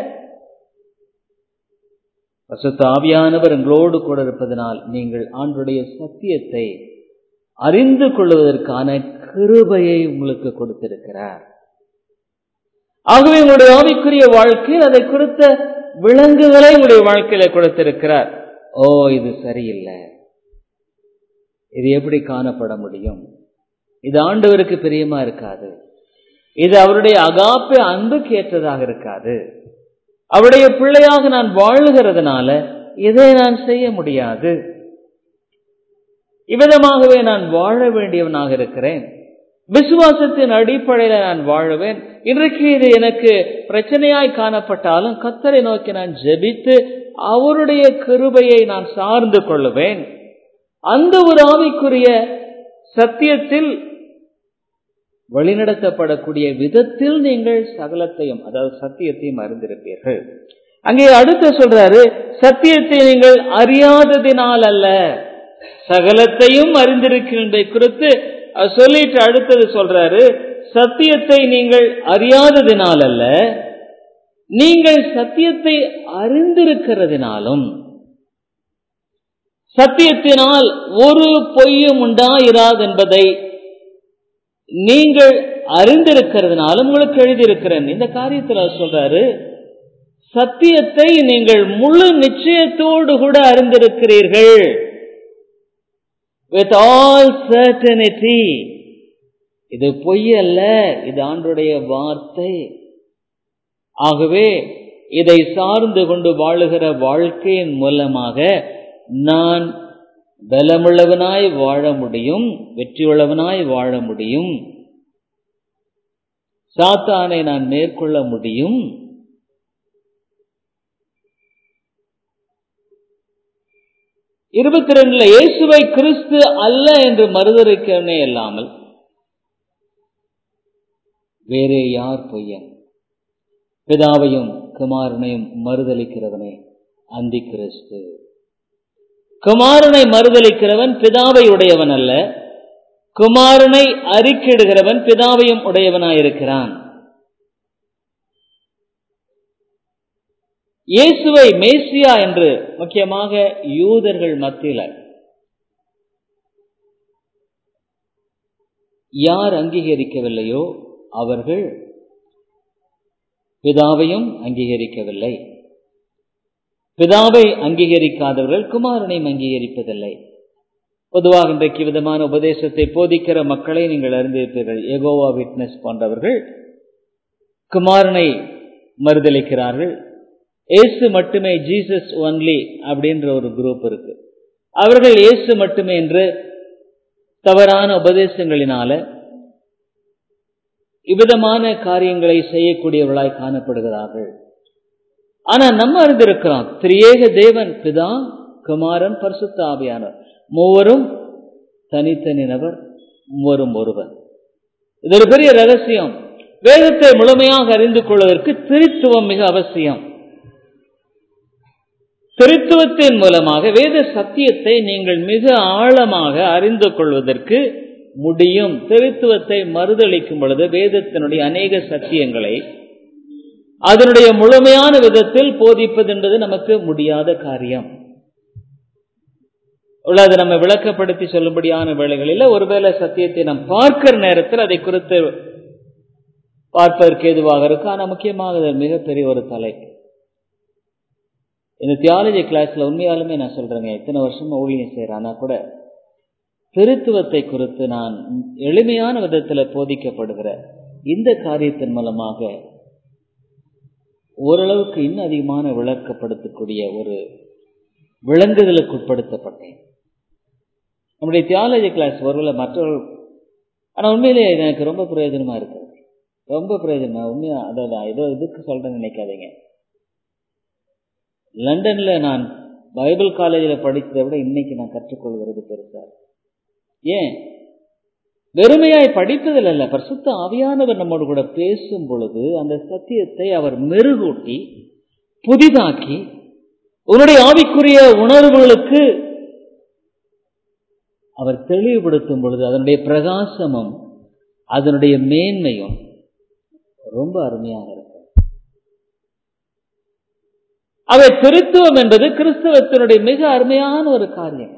பசுத்த ஆவியானவர் எங்களோடு கூட இருப்பதனால் நீங்கள் ஆண்டுடைய சத்தியத்தை அறிந்து கொள்வதற்கான கிருபையை உங்களுக்கு கொடுத்திருக்கிறார் ஆகவே உங்களுடைய ஆவிக்குரிய வாழ்க்கையில் அதை குறித்த விலங்குகளை உங்களுடைய வாழ்க்கையில கொடுத்திருக்கிறார் ஓ இது சரியில்லை இது எப்படி காணப்பட முடியும் இது ஆண்டவருக்கு பிரியமா இருக்காது இது அவருடைய அகாப்ப அன்புக்கு ஏற்றதாக இருக்காது அவருடைய பிள்ளையாக நான் வாழுகிறதுனால இதை நான் செய்ய முடியாது இவ்விதமாகவே நான் வாழ வேண்டியவனாக இருக்கிறேன் விசுவாசத்தின் அடிப்படையில் நான் வாழுவேன் இன்றைக்கு இது எனக்கு பிரச்சனையாய் காணப்பட்டாலும் கத்தரை நோக்கி நான் ஜெபித்து அவருடைய கிருபையை நான் சார்ந்து கொள்ளுவேன் அந்த ஒரு ஆவிக்குரிய சத்தியத்தில் வழிநடத்தப்படக்கூடிய விதத்தில் நீங்கள் சகலத்தையும் அதாவது சத்தியத்தையும் அறிந்திருப்பீர்கள் அங்கே அடுத்த சொல்றாரு சத்தியத்தை நீங்கள் அறியாததினால் அல்ல சகலத்தையும் அறிந்திருக்கின்ற குறித்து சொல்லிட்டு அடுத்தது சொல்றாரு சத்தியத்தை நீங்கள் அறியாததினால் அல்ல நீங்கள் சத்தியத்தை அறிந்திருக்கிறதுனாலும் சத்தியத்தினால் ஒரு பொய்யும் உண்டாயிராது என்பதை நீங்கள் அறிந்திருக்கிறதுனாலும் உங்களுக்கு எழுதியிருக்கிறேன் இந்த காரியத்தில் சொல்றாரு சத்தியத்தை நீங்கள் முழு நிச்சயத்தோடு கூட அறிந்திருக்கிறீர்கள் வித் ஆல் சர்டனிட்டி இது பொய் அல்ல இது ஆண்டுடைய வார்த்தை ஆகவே இதை சார்ந்து கொண்டு வாழுகிற வாழ்க்கையின் மூலமாக நான் பலமுள்ளவனாய் வாழ முடியும் வெற்றியுள்ளவனாய் வாழ முடியும் சாத்தானை நான் மேற்கொள்ள முடியும் இருபத்தி ரெண்டுல இயேசுவை கிறிஸ்து அல்ல என்று மறுதளிக்கவே இல்லாமல் வேறே யார் பொய்யன் பிதாவையும் குமாரனையும் மறுதளிக்கிறவனே அந்தி கிறிஸ்து குமாரனை மறுதளிக்கிறவன் பிதாவை உடையவன் அல்ல குமாரனை அறிக்கிடுகிறவன் பிதாவையும் உடையவனாயிருக்கிறான் இயேசுவை மேசியா என்று முக்கியமாக யூதர்கள் மத்தியில யார் அங்கீகரிக்கவில்லையோ அவர்கள் பிதாவையும் அங்கீகரிக்கவில்லை பிதாவை அங்கீகரிக்காதவர்கள் குமாரனையும் அங்கீகரிப்பதில்லை பொதுவாக இன்றைக்கு விதமான உபதேசத்தை போதிக்கிற மக்களை நீங்கள் அறிந்திருப்பீர்கள் எகோவா விட்னஸ் போன்றவர்கள் குமாரனை மறுதளிக்கிறார்கள் இயேசு மட்டுமே ஜீசஸ் ஒன்லி அப்படின்ற ஒரு குரூப் இருக்கு அவர்கள் இயேசு மட்டுமே என்று தவறான உபதேசங்களினால இவ்விதமான காரியங்களை செய்யக்கூடியவர்களாய் காணப்படுகிறார்கள் ஆனா நம்ம அறிந்திருக்கிறோம் திரியேக தேவன் பிதா குமாரன் பரிசுத்த ஆவியானவர் மூவரும் தனித்தனி நபர் மூவரும் ஒருவர் இது ஒரு பெரிய ரகசியம் வேதத்தை முழுமையாக அறிந்து கொள்வதற்கு திருத்துவம் மிக அவசியம் திருத்துவத்தின் மூலமாக வேத சத்தியத்தை நீங்கள் மிக ஆழமாக அறிந்து கொள்வதற்கு முடியும் திருத்துவத்தை மறுதளிக்கும் பொழுது வேதத்தினுடைய அநேக சத்தியங்களை அதனுடைய முழுமையான விதத்தில் போதிப்பது என்பது நமக்கு முடியாத காரியம் உள்ளது நம்ம விளக்கப்படுத்தி சொல்லும்படியான வேளைகளில் ஒருவேளை சத்தியத்தை நாம் பார்க்கிற நேரத்தில் அதை குறித்து பார்ப்பதற்கு எதுவாக இருக்கும் ஆனால் முக்கியமாக இது மிகப்பெரிய ஒரு தலைப்பு இந்த தியாலஜி கிளாஸ்ல உண்மையாலுமே நான் சொல்றேங்க இத்தனை வருஷமா ஊழியம் செய்யறானா கூட திருத்துவத்தை குறித்து நான் எளிமையான விதத்தில் போதிக்கப்படுகிற இந்த காரியத்தின் மூலமாக ஓரளவுக்கு இன்னும் அதிகமான விளக்கப்படுத்தக்கூடிய ஒரு விளங்குதலுக்கு உட்படுத்தப்பட்டேன் நம்முடைய தியாலஜி கிளாஸ் ஒருவேளை மற்றவர்கள் ஆனால் உண்மையிலேயே எனக்கு ரொம்ப பிரயோஜனமா இருக்கிறது ரொம்ப பிரயோஜனமா உண்மையா அதாவது ஏதோ இதுக்கு சொல்றேன்னு நினைக்காதீங்க லண்டன்ல நான் பைபிள் காலேஜில் படித்ததை விட இன்னைக்கு நான் கற்றுக்கொள்கிறது பெருசா ஏன் வெறுமையாய் படிப்பதில் அல்ல பரிசுத்த ஆவியானவர் நம்மோடு கூட பேசும் பொழுது அந்த சத்தியத்தை அவர் மெருகூட்டி புதிதாக்கி உன்னுடைய ஆவிக்குரிய உணர்வுகளுக்கு அவர் தெளிவுபடுத்தும் பொழுது அதனுடைய பிரகாசமும் அதனுடைய மேன்மையும் ரொம்ப அருமையாக இருக்கும் அவை திருத்துவம் என்பது கிறிஸ்தவத்தினுடைய மிக அருமையான ஒரு காரியம்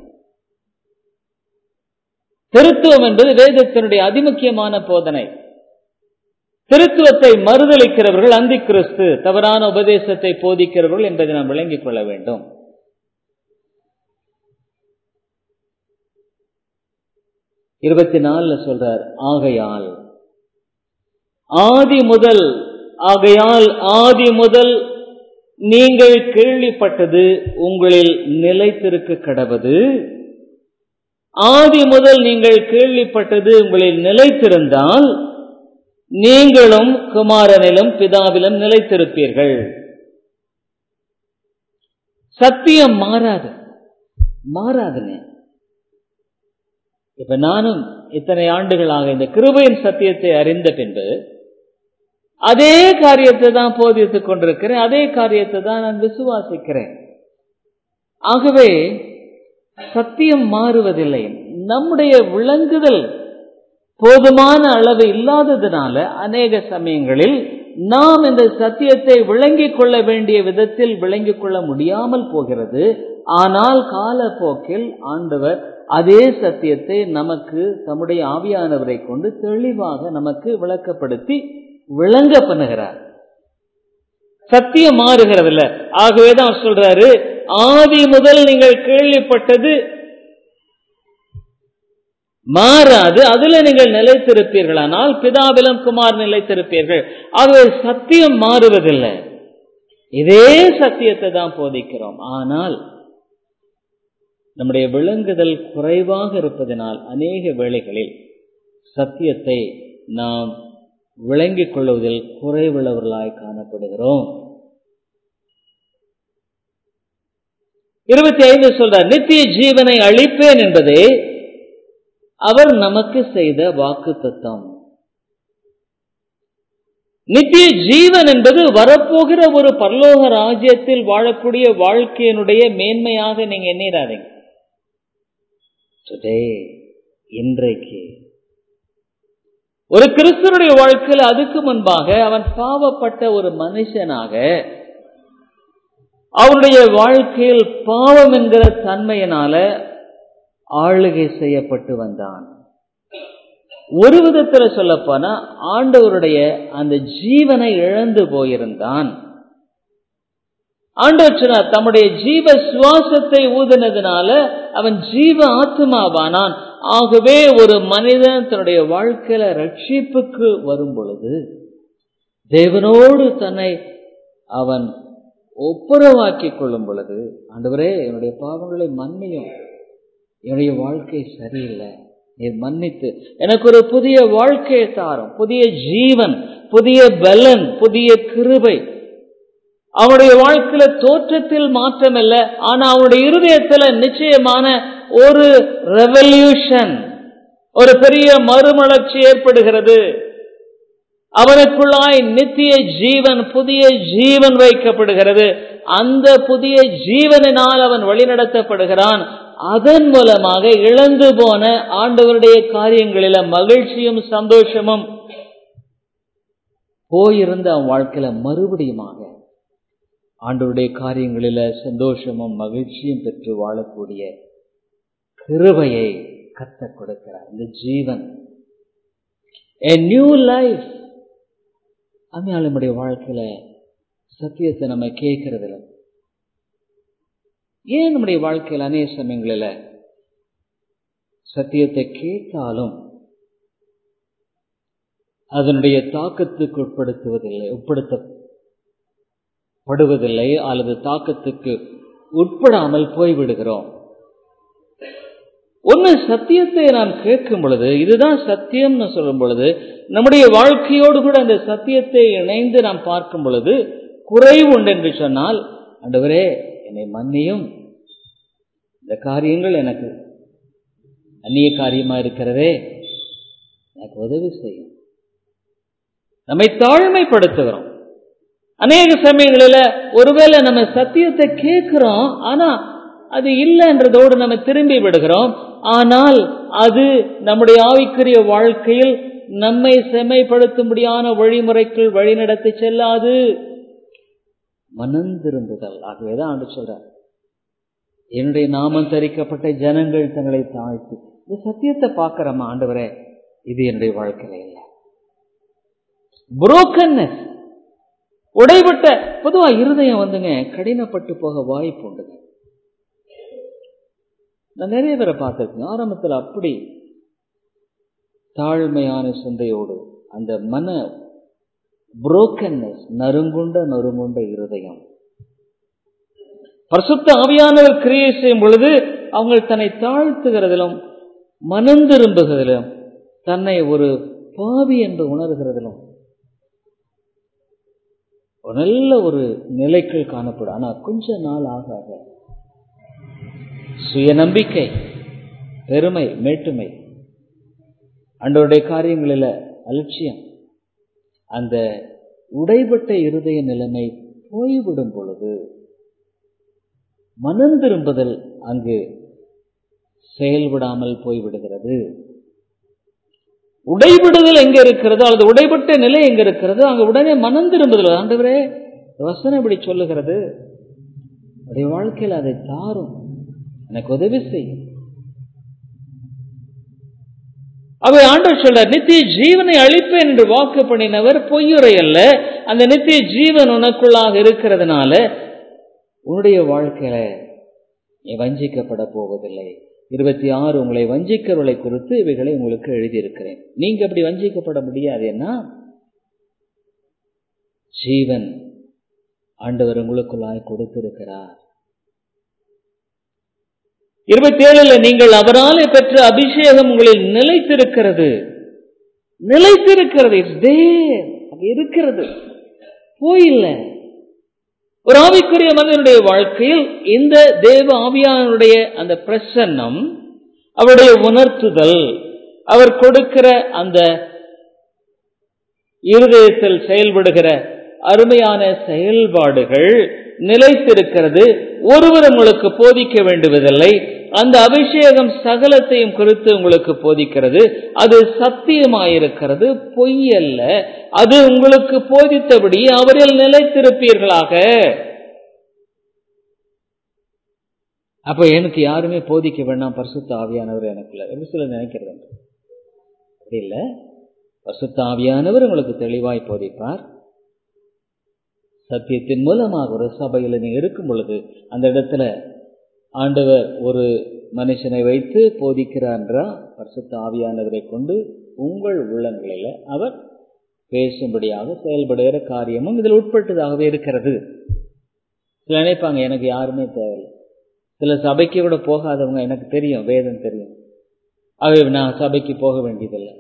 திருத்துவம் என்பது வேதத்தினுடைய அதிமுக்கியமான போதனை திருத்துவத்தை மறுதளிக்கிறவர்கள் அந்தி கிறிஸ்து தவறான உபதேசத்தை போதிக்கிறவர்கள் என்பதை நாம் விளங்கிக் கொள்ள வேண்டும் இருபத்தி நாலுல சொல்றார் ஆகையால் ஆதி முதல் ஆகையால் ஆதி முதல் நீங்கள் கேள்விப்பட்டது உங்களில் நிலைத்திருக்க கடவது ஆதி முதல் நீங்கள் கேள்விப்பட்டது உங்களில் நிலைத்திருந்தால் நீங்களும் குமாரனிலும் பிதாவிலும் நிலைத்திருப்பீர்கள் சத்தியம் மாறாது மாறாதுங்க இப்ப நானும் இத்தனை ஆண்டுகளாக இந்த கிருபையின் சத்தியத்தை அறிந்த பின்பு அதே காரியத்தை தான் போதித்துக் கொண்டிருக்கிறேன் அதே காரியத்தை தான் நான் விசுவாசிக்கிறேன் ஆகவே சத்தியம் மாறுவதில்லை நம்முடைய விளங்குதல் போதுமான அளவு இல்லாததுனால அநேக சமயங்களில் நாம் இந்த சத்தியத்தை விளங்கிக் கொள்ள வேண்டிய விதத்தில் விளங்கிக் கொள்ள முடியாமல் போகிறது ஆனால் காலப்போக்கில் ஆண்டவர் அதே சத்தியத்தை நமக்கு தம்முடைய ஆவியானவரை கொண்டு தெளிவாக நமக்கு விளக்கப்படுத்தி விளங்க பண்ணுகிறார் சத்தியம் மாறுகிறதில்ல ஆகவேதான் சொல்றாரு ஆதி முதல் நீங்கள் கேள்விப்பட்டது மாறாது அதுல நீங்கள் நிலைத்திருப்பீர்களானால் பிதாவிலும் குமார் நிலைத்திருப்பீர்கள் ஆகவே சத்தியம் மாறுவதில்லை இதே சத்தியத்தை தான் போதிக்கிறோம் ஆனால் நம்முடைய விளங்குதல் குறைவாக இருப்பதனால் அநேக வேளைகளில் சத்தியத்தை நாம் விளங்கிக் கொள்வதில் குறைவுள்ளவர்களாய் காணப்படுகிறோம் இருபத்தி ஐந்து சொல்றார் நித்திய ஜீவனை அளிப்பேன் என்பதே அவர் நமக்கு செய்த வாக்கு தத்தம் நித்திய ஜீவன் என்பது வரப்போகிற ஒரு பரலோக ராஜ்யத்தில் வாழக்கூடிய வாழ்க்கையினுடைய மேன்மையாக நீங்க எண்ணிடாதீங்க டுடே இன்றைக்கு ஒரு கிறிஸ்தனுடைய வாழ்க்கையில் அதுக்கு முன்பாக அவன் பாவப்பட்ட ஒரு மனுஷனாக அவனுடைய வாழ்க்கையில் பாவம் என்கிற தன்மையினால ஆளுகை செய்யப்பட்டு வந்தான் ஒரு விதத்துல சொல்லப்போனா ஆண்டவருடைய அந்த ஜீவனை இழந்து போயிருந்தான் ஆண்டவர் சொன்னார் தம்முடைய ஜீவ சுவாசத்தை ஊதினதுனால அவன் ஜீவ ஆத்மாவானான் ஆகவே ஒரு மனிதன் தன்னுடைய வாழ்க்கையில ரட்சிப்புக்கு வரும் பொழுது தேவனோடு தன்னை அவன் ஒப்புரவாக்கிக் கொள்ளும் பொழுது ஆண்டவரே என்னுடைய பாவங்களை மன்னியும் என்னுடைய வாழ்க்கை சரியில்லை நீர் மன்னித்து எனக்கு ஒரு புதிய வாழ்க்கையை தாரும் புதிய ஜீவன் புதிய பலன் புதிய கிருபை அவனுடைய வாழ்க்கையில தோற்றத்தில் மாற்றம் இல்லை ஆனா அவனுடைய இருதயத்துல நிச்சயமான ஒரு ரெவல்யூஷன் ஒரு பெரிய மறுமலர்ச்சி ஏற்படுகிறது அவனுக்குள்ளாய் நித்திய ஜீவன் புதிய ஜீவன் வைக்கப்படுகிறது அந்த புதிய ஜீவனினால் அவன் வழிநடத்தப்படுகிறான் அதன் மூலமாக இழந்து போன ஆண்டவருடைய காரியங்களில மகிழ்ச்சியும் சந்தோஷமும் போயிருந்த அவன் வாழ்க்கையில மறுபடியுமாக ஆண்டவருடைய காரியங்களில சந்தோஷமும் மகிழ்ச்சியும் பெற்று வாழக்கூடிய கிருபையை கத்த கொடுக்கிறார் இந்த ஜீவன் a நியூ லைஃப் அதனால நம்முடைய வாழ்க்கையில சத்தியத்தை நம்ம கேட்கறதில்ல ஏன் நம்முடைய வாழ்க்கையில் அநேக சமயங்களில் சத்தியத்தை கேட்டாலும் அதனுடைய தாக்கத்துக்கு உட்படுத்துவதில்லை உட்படுத்தப்படுவதில்லை அல்லது தாக்கத்துக்கு உட்படாமல் போய்விடுகிறோம் ஒன்னு சத்தியத்தை நாம் கேட்கும் பொழுது இதுதான் சத்தியம்னு சொல்லும் பொழுது நம்முடைய வாழ்க்கையோடு கூட அந்த சத்தியத்தை இணைந்து நாம் பார்க்கும் பொழுது குறைவு உண்டு என்று சொன்னால் ஆண்டவரே என்னை மன்னியும் இந்த காரியங்கள் எனக்கு அந்நிய காரியமா இருக்கிறதே எனக்கு உதவி செய்யும் நம்மை தாழ்மைப்படுத்துகிறோம் அநேக சமயங்களில் ஒருவேளை நம்ம சத்தியத்தை கேட்கிறோம் ஆனா அது இல்லைன்றதோடு நம்ம திரும்பி விடுகிறோம் ஆனால் அது நம்முடைய ஆவிக்குரிய வாழ்க்கையில் நம்மை செம்மைப்படுத்தும்படியான வழிமுறைக்குள் வழிநடத்தி செல்லாது மனந்திரும்புதல் ஆகவேதான் ஆண்டு சொல்றார் என்னுடைய நாமம் தரிக்கப்பட்ட ஜனங்கள் தங்களை தாழ்த்தி இந்த சத்தியத்தை பார்க்கிறோமா ஆண்டவரே இது என்னுடைய வாழ்க்கையில இல்லை புரோக்கன்னஸ் உடைபட்ட பொதுவா இருதயம் வந்துங்க கடினப்பட்டு போக வாய்ப்பு உண்டுங்க நான் நிறைய பேரை பார்த்துருக்கேன் ஆரம்பத்தில் அப்படி தாழ்மையான சிந்தையோடு அந்த மன புரோக்கன்னஸ் நறுங்குண்ட நறுங்குண்ட இருதயம் பரிசுத்த ஆவியானவர் கிரியை செய்யும் பொழுது அவங்க தன்னை தாழ்த்துகிறதிலும் மனந்திரும்புகிறதிலும் தன்னை ஒரு பாவி என்று உணர்கிறதிலும் ஒரு நல்ல ஒரு நிலைக்குள் காணப்படும் ஆனா கொஞ்ச நாள் ஆக ஆக சுயநம்பிக்கை பெருமை மேட்டுமை அன்றோடைய காரியங்களில் அலட்சியம் அந்த உடைபட்ட இருதய நிலைமை போய்விடும் பொழுது மனம் திரும்புதல் அங்கு செயல்படாமல் போய்விடுகிறது உடைபடுதல் எங்க இருக்கிறதோ அல்லது உடைபட்ட நிலை எங்க இருக்கிறதோ அங்க உடனே மனம் திரும்புதல் ஆண்டவரே வசனம் இப்படி சொல்லுகிறது உடைய வாழ்க்கையில் அதை தாரும் எனக்கு உதவி செய்யும் அவை ஆண்டவர் சொல்றார் நித்திய ஜீவனை அழிப்பேன் என்று வாக்கு பண்ணினவர் பொய்யுரை அல்ல அந்த நித்திய ஜீவன் உனக்குள்ளாக இருக்கிறதுனால உன்னுடைய வாழ்க்கையில நீ வஞ்சிக்கப்பட போவதில்லை இருபத்தி ஆறு உங்களை வஞ்சிக்கிறவர்களை குறித்து இவைகளை உங்களுக்கு எழுதியிருக்கிறேன் நீங்க அப்படி வஞ்சிக்கப்பட முடியாது ஏன்னா ஜீவன் ஆண்டவர் உங்களுக்குள்ளாய் கொடுத்திருக்கிறார் இருபத்தி ஏழுல நீங்கள் அவராலே பெற்ற அபிஷேகம் உங்களில் நிலைத்திருக்கிறது நிலைத்திருக்கிறது இட்ஸ் தேர் அது இருக்கிறது போயில்லை ஒரு ஆவிக்குரிய மனிதனுடைய வாழ்க்கையில் இந்த தேவ ஆவியானுடைய அந்த பிரசன்னம் அவருடைய உணர்த்துதல் அவர் கொடுக்கிற அந்த இருதயத்தில் செயல்படுகிற அருமையான செயல்பாடுகள் நிலைத்திருக்கிறது ஒருவர் உங்களுக்கு போதிக்க வேண்டுவதில்லை அந்த அபிஷேகம் சகலத்தையும் குறித்து உங்களுக்கு போதிக்கிறது அது சத்தியமாயிருக்கிறது பொய் அல்ல அது உங்களுக்கு போதித்தபடி அவரில் நிலைத்திருப்பீர்களாக அப்ப எனக்கு யாருமே போதிக்க வேண்டாம் பரிசுத்த ஆவியானவர் எனக்கு இல்லை எப்படி சில நினைக்கிறது அப்படி இல்லை பரிசுத்த ஆவியானவர் உங்களுக்கு தெளிவாய் போதிப்பார் சத்தியத்தின் மூலமாக ஒரு சபையில் நீங்க இருக்கும் பொழுது அந்த இடத்துல ஆண்டவர் ஒரு மனுஷனை வைத்து போதிக்கிறான்றா பரிசுத்த ஆவியானவரை கொண்டு உங்கள் உள்ளங்களில் அவர் பேசும்படியாக செயல்படுகிற காரியமும் இதில் உட்பட்டதாகவே இருக்கிறது சில நினைப்பாங்க எனக்கு யாருமே தேவையில்லை சில சபைக்கு கூட போகாதவங்க எனக்கு தெரியும் வேதம் தெரியும் அவை நான் சபைக்கு போக வேண்டியதில்லை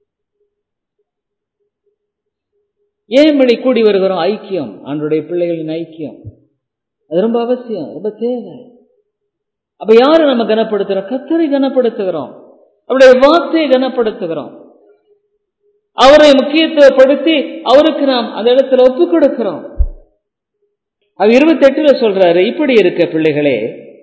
ஏன் இப்படி கூடி வருகிறோம் ஐக்கியம் ஆண்டுடைய பிள்ளைகளின் ஐக்கியம் அது ரொம்ப அவசியம் ரொம்ப தேவை அப்ப யாரை நம்ம கனப்படுத்துறோம் கத்தரை கனப்படுத்துகிறோம் அவருடைய வார்த்தையை கனப்படுத்துகிறோம் அவரை முக்கியத்துவப்படுத்தி அவருக்கு நாம் அந்த இடத்துல ஒப்பு கொடுக்கிறோம் அவர் இருபத்தி எட்டுல சொல்றாரு இப்படி இருக்க பிள்ளைகளே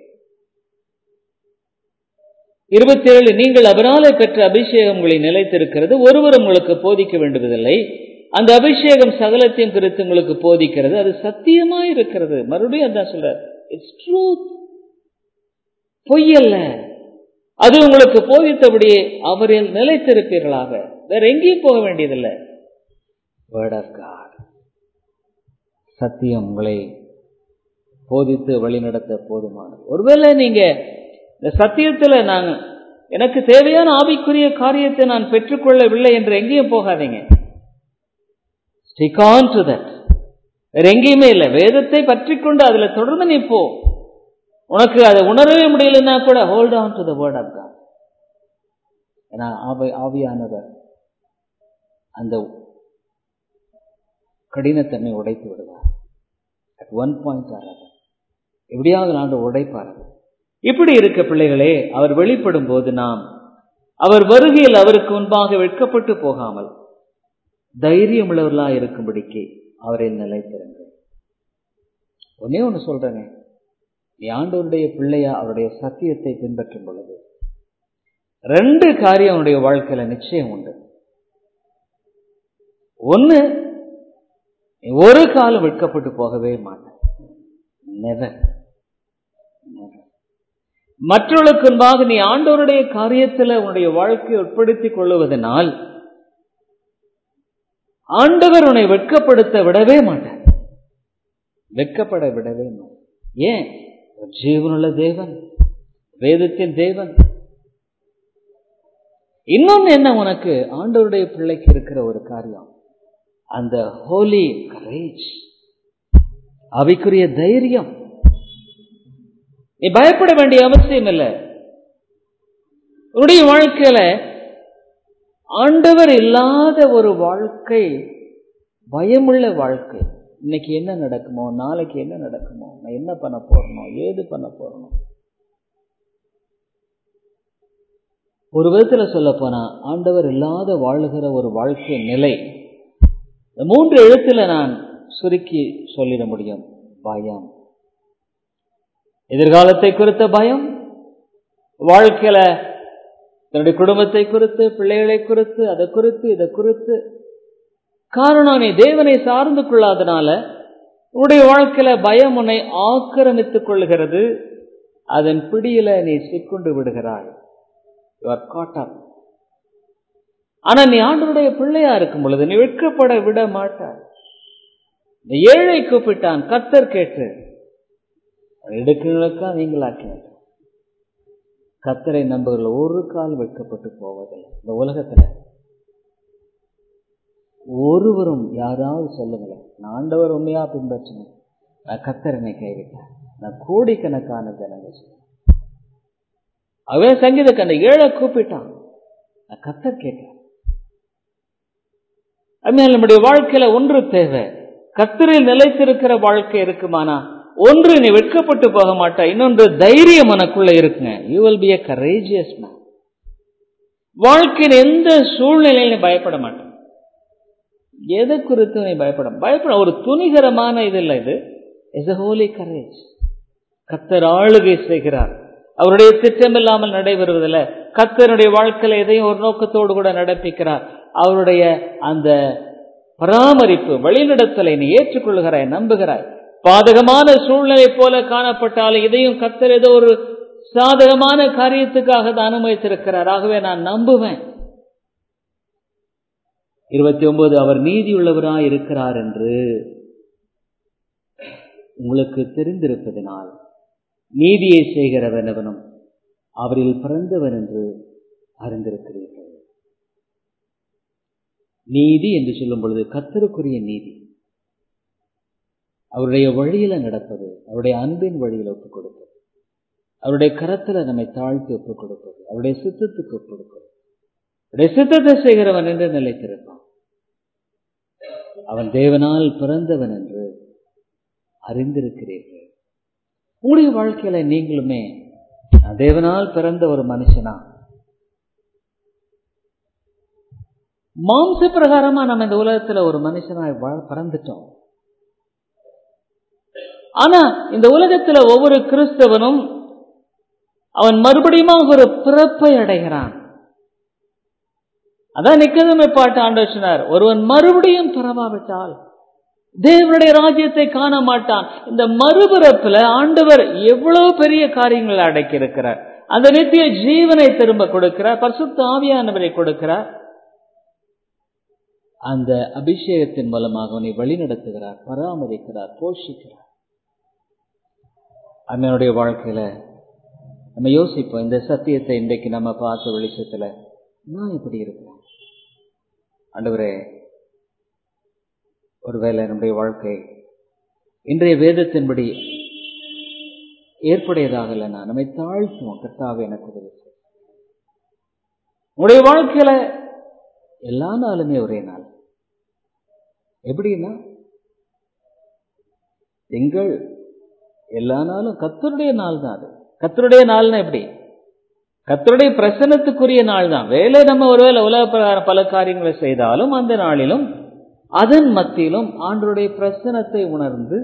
இருபத்தி ஏழு நீங்கள் அவராலே பெற்ற அபிஷேகம் உங்களை நிலைத்திருக்கிறது ஒருவர் உங்களுக்கு போதிக்க வேண்டுவதில்லை அந்த அபிஷேகம் சகலத்தையும் குறித்து உங்களுக்கு போதிக்கிறது அது சத்தியமா இருக்கிறது மறுபடியும் அதான் சொல்றார் இட்ஸ் ட்ரூத் பொய்யல்ல அது உங்களுக்கு போதித்தபடியே அவரில் நிலைத்திருப்பீர்களாக வேற எங்கேயும் போக வேண்டியதில்லை வேர்ட் ஆஃப் காட் சத்தியம் உங்களை போதித்து வழிநடத்த போதுமானது ஒருவேளை நீங்க இந்த சத்தியத்துல நாங்க எனக்கு தேவையான ஆவிக்குரிய காரியத்தை நான் பெற்றுக்கொள்ளவில்லை என்று எங்கேயும் போகாதீங்க ஸ்டிக் ஆன் டு தட் வேற எங்கேயுமே இல்லை வேதத்தை பற்றி கொண்டு அதுல தொடர்ந்து நீ போ உனக்கு அதை உணரவே முடியலன்னா கூட hold on to the word of God ஏன்னா ஆவி ஆவியானவர் அந்த கடினத்தன்மை உடைத்து விடுவார் அட் ஒன் பாயிண்ட் ஆறாது எப்படியாவது நான் உடைப்பார் இப்படி இருக்க பிள்ளைகளே அவர் வெளிப்படும் போது நாம் அவர் வருகையில் அவருக்கு முன்பாக வெட்கப்பட்டு போகாமல் தைரியம் உள்ளவர்களா இருக்கும்படிக்கு அவரை நிலைத்திருங்கள் ஒன்னே ஒன்று சொல்றேங்க நீ ஆண்டவருடைய பிள்ளையா அவருடைய சத்தியத்தை பின்பற்றும் பொழுது ரெண்டு காரியம் அவனுடைய வாழ்க்கையில நிச்சயம் உண்டு ஒன்னு ஒரு காலம் வெட்கப்பட்டு போகவே மாட்டேன் நெவர் மற்றவர்களுக்கு முன்பாக நீ ஆண்டவருடைய காரியத்தில் உன்னுடைய வாழ்க்கையை உட்படுத்திக் கொள்ளுவதனால் ஆண்டவர் உன்னை வெட்கப்படுத்த விடவே மாட்டார் வெட்கப்பட விடவே மாட்டார் ஏன் ஜீவனுள்ள தேவன் வேதத்தின் தேவன் இன்னொன்னு என்ன உனக்கு ஆண்டவருடைய பிள்ளைக்கு இருக்கிற ஒரு காரியம் அந்த ஹோலி கரேஜ் அவைக்குரிய தைரியம் நீ பயப்பட வேண்டிய அவசியம் இல்லை உன்னுடைய வாழ்க்கையில ஆண்டவர் இல்லாத ஒரு வாழ்க்கை பயமுள்ள வாழ்க்கை இன்னைக்கு என்ன நடக்குமோ நாளைக்கு என்ன நடக்குமோ நான் என்ன பண்ண போறனோ ஏது பண்ண போறனோ ஒரு விதத்துல சொல்ல போனா ஆண்டவர் இல்லாத வாழுகிற ஒரு வாழ்க்கை நிலை இந்த மூன்று எழுத்துல நான் சுருக்கி சொல்லிட முடியும் பயம் எதிர்காலத்தை குறித்த பயம் வாழ்க்கையில தன்னுடைய குடும்பத்தை குறித்து பிள்ளைகளை குறித்து அதை குறித்து இதை குறித்து காரணம் நீ தேவனை சார்ந்து கொள்ளாதனால உன்னுடைய வாழ்க்கையில பயம் உன்னை ஆக்கிரமித்துக் கொள்கிறது அதன் பிடியில நீ சிக்குண்டு விடுகிறாய் காட்டம் ஆனா நீ ஆண்டவருடைய பிள்ளையா இருக்கும் பொழுது நீ வெட்கப்பட விட மாட்டாய் இந்த ஏழை கூப்பிட்டான் கத்தர் கேட்டு எடுக்கிறவங்களுக்கா நீங்களாக்கினார் கத்தரை நம்புகள் ஒரு கால் வெட்கப்பட்டு போவதில்லை இந்த உலகத்துல ஒருவரும் யாராவது சொல்லுங்களேன் நான் ஆண்டவர் உண்மையா பின்பற்றினேன் நான் கத்தரனை கைவிட்டேன் நான் கோடிக்கணக்கான ஜனங்கள் அவன் சங்கீதக்கு அந்த ஏழை கூப்பிட்டான் நான் கத்தர் கேட்டேன் அதுமாதிரி நம்முடைய வாழ்க்கையில ஒன்று தேவை கத்தரில் நிலைத்திருக்கிற வாழ்க்கை இருக்குமானா ஒன்று நீ வெட்கப்பட்டு போக மாட்டா இன்னொன்று தைரியம் உனக்குள்ள இருக்குங்க you will be a courageous man வாழ்க்கையின் எந்த சூழ்நிலையிலும் நீ பயப்பட மாட்டேன் எதை குறித்து நீ பயப்பட பயப்பட ஒரு துணிகரமான இது இல்லை இது இஸ் அ ஹோலி கரேஜ் கத்தர் ஆளுகை செய்கிறார் அவருடைய திட்டம் இல்லாமல் நடைபெறுவதில்லை கத்தருடைய வாழ்க்கையில எதையும் ஒரு நோக்கத்தோடு கூட நடப்பிக்கிறார் அவருடைய அந்த பராமரிப்பு வழிநடத்தலை நீ ஏற்றுக்கொள்கிறாய் நம்புகிறாய் பாதகமான சூழ்நிலை போல காணப்பட்டாலும் இதையும் கத்தர் ஏதோ ஒரு சாதகமான காரியத்துக்காக தான் அனுமதித்திருக்கிறார் ஆகவே நான் நம்புவேன் இருபத்தி ஒன்பது அவர் நீதியுள்ளவராய் இருக்கிறார் என்று உங்களுக்கு தெரிந்திருப்பதனால் நீதியை செய்கிறவனவனும் அவரில் பிறந்தவன் என்று அறிந்திருக்கிறீர்கள் நீதி என்று சொல்லும் பொழுது கத்தருக்குரிய நீதி அவருடைய வழியில நடப்பது அவருடைய அன்பின் வழியில ஒப்புக் கொடுப்பது அவருடைய கரத்துல நம்மை தாழ்த்தி ஒப்புக் கொடுப்பது அவருடைய சித்தத்துக்கு ஒப்புக் கொடுப்பது அவருடைய சித்தத்தை செய்கிறவன் என்று நிலைத்திருப்பான் அவன் தேவனால் பிறந்தவன் என்று அறிந்திருக்கிறீர்கள் உங்களுடைய வாழ்க்கையில நீங்களுமே தேவனால் பிறந்த ஒரு மனுஷனா மாம்ச பிரகாரமா நம்ம இந்த உலகத்துல ஒரு மனுஷனாய் பிறந்துட்டோம் ஆனா இந்த உலகத்துல ஒவ்வொரு கிறிஸ்தவனும் அவன் மறுபடியும் ஒரு பிறப்பை அடைகிறான் அதான் நிக்கதமை பாட்டு ஆண்டு சொன்னார் ஒருவன் மறுபடியும் பிறவாவிட்டால் தேவனுடைய ராஜ்யத்தை காண மாட்டான் இந்த மறுபிறப்புல ஆண்டவர் எவ்வளவு பெரிய காரியங்களை அடக்கி இருக்கிறார் அந்த நித்திய ஜீவனை திரும்ப கொடுக்கிறார் பரிசுத்த ஆவியானவரை கொடுக்கிறார் அந்த அபிஷேகத்தின் மூலமாக அவனை வழிநடத்துகிறார் பராமரிக்கிறார் போஷிக்கிறார் அண்ணனுடைய வாழ்க்கையில நம்ம யோசிப்போம் இந்த சத்தியத்தை இன்றைக்கு நம்ம பார்த்த வெளிச்சத்துல நான் இப்படி இருக்கிறேன் ஆண்டவரே ஒருவேளை நம்முடைய வாழ்க்கை இன்றைய வேதத்தின்படி ஏற்புடையதாக இல்லைனா நம்மை தாழ்த்துவோம் கர்த்தாவே எனக்கு உதவி உங்களுடைய வாழ்க்கையில எல்லா நாளுமே ஒரே நாள் எப்படின்னா திங்கள் எல்லா நாளும் கத்தருடைய நாள் தான் அது கத்தருடைய நாள்னா எப்படி கத்தருடைய பிரசனத்துக்குரிய நாள் தான் வேலை நம்ம ஒருவேளை உலக பிரகாரம் பல காரியங்களை செய்தாலும் அந்த நாளிலும் அதன் மத்தியிலும் ஆண்டருடைய பிரசனத்தை உணர்ந்து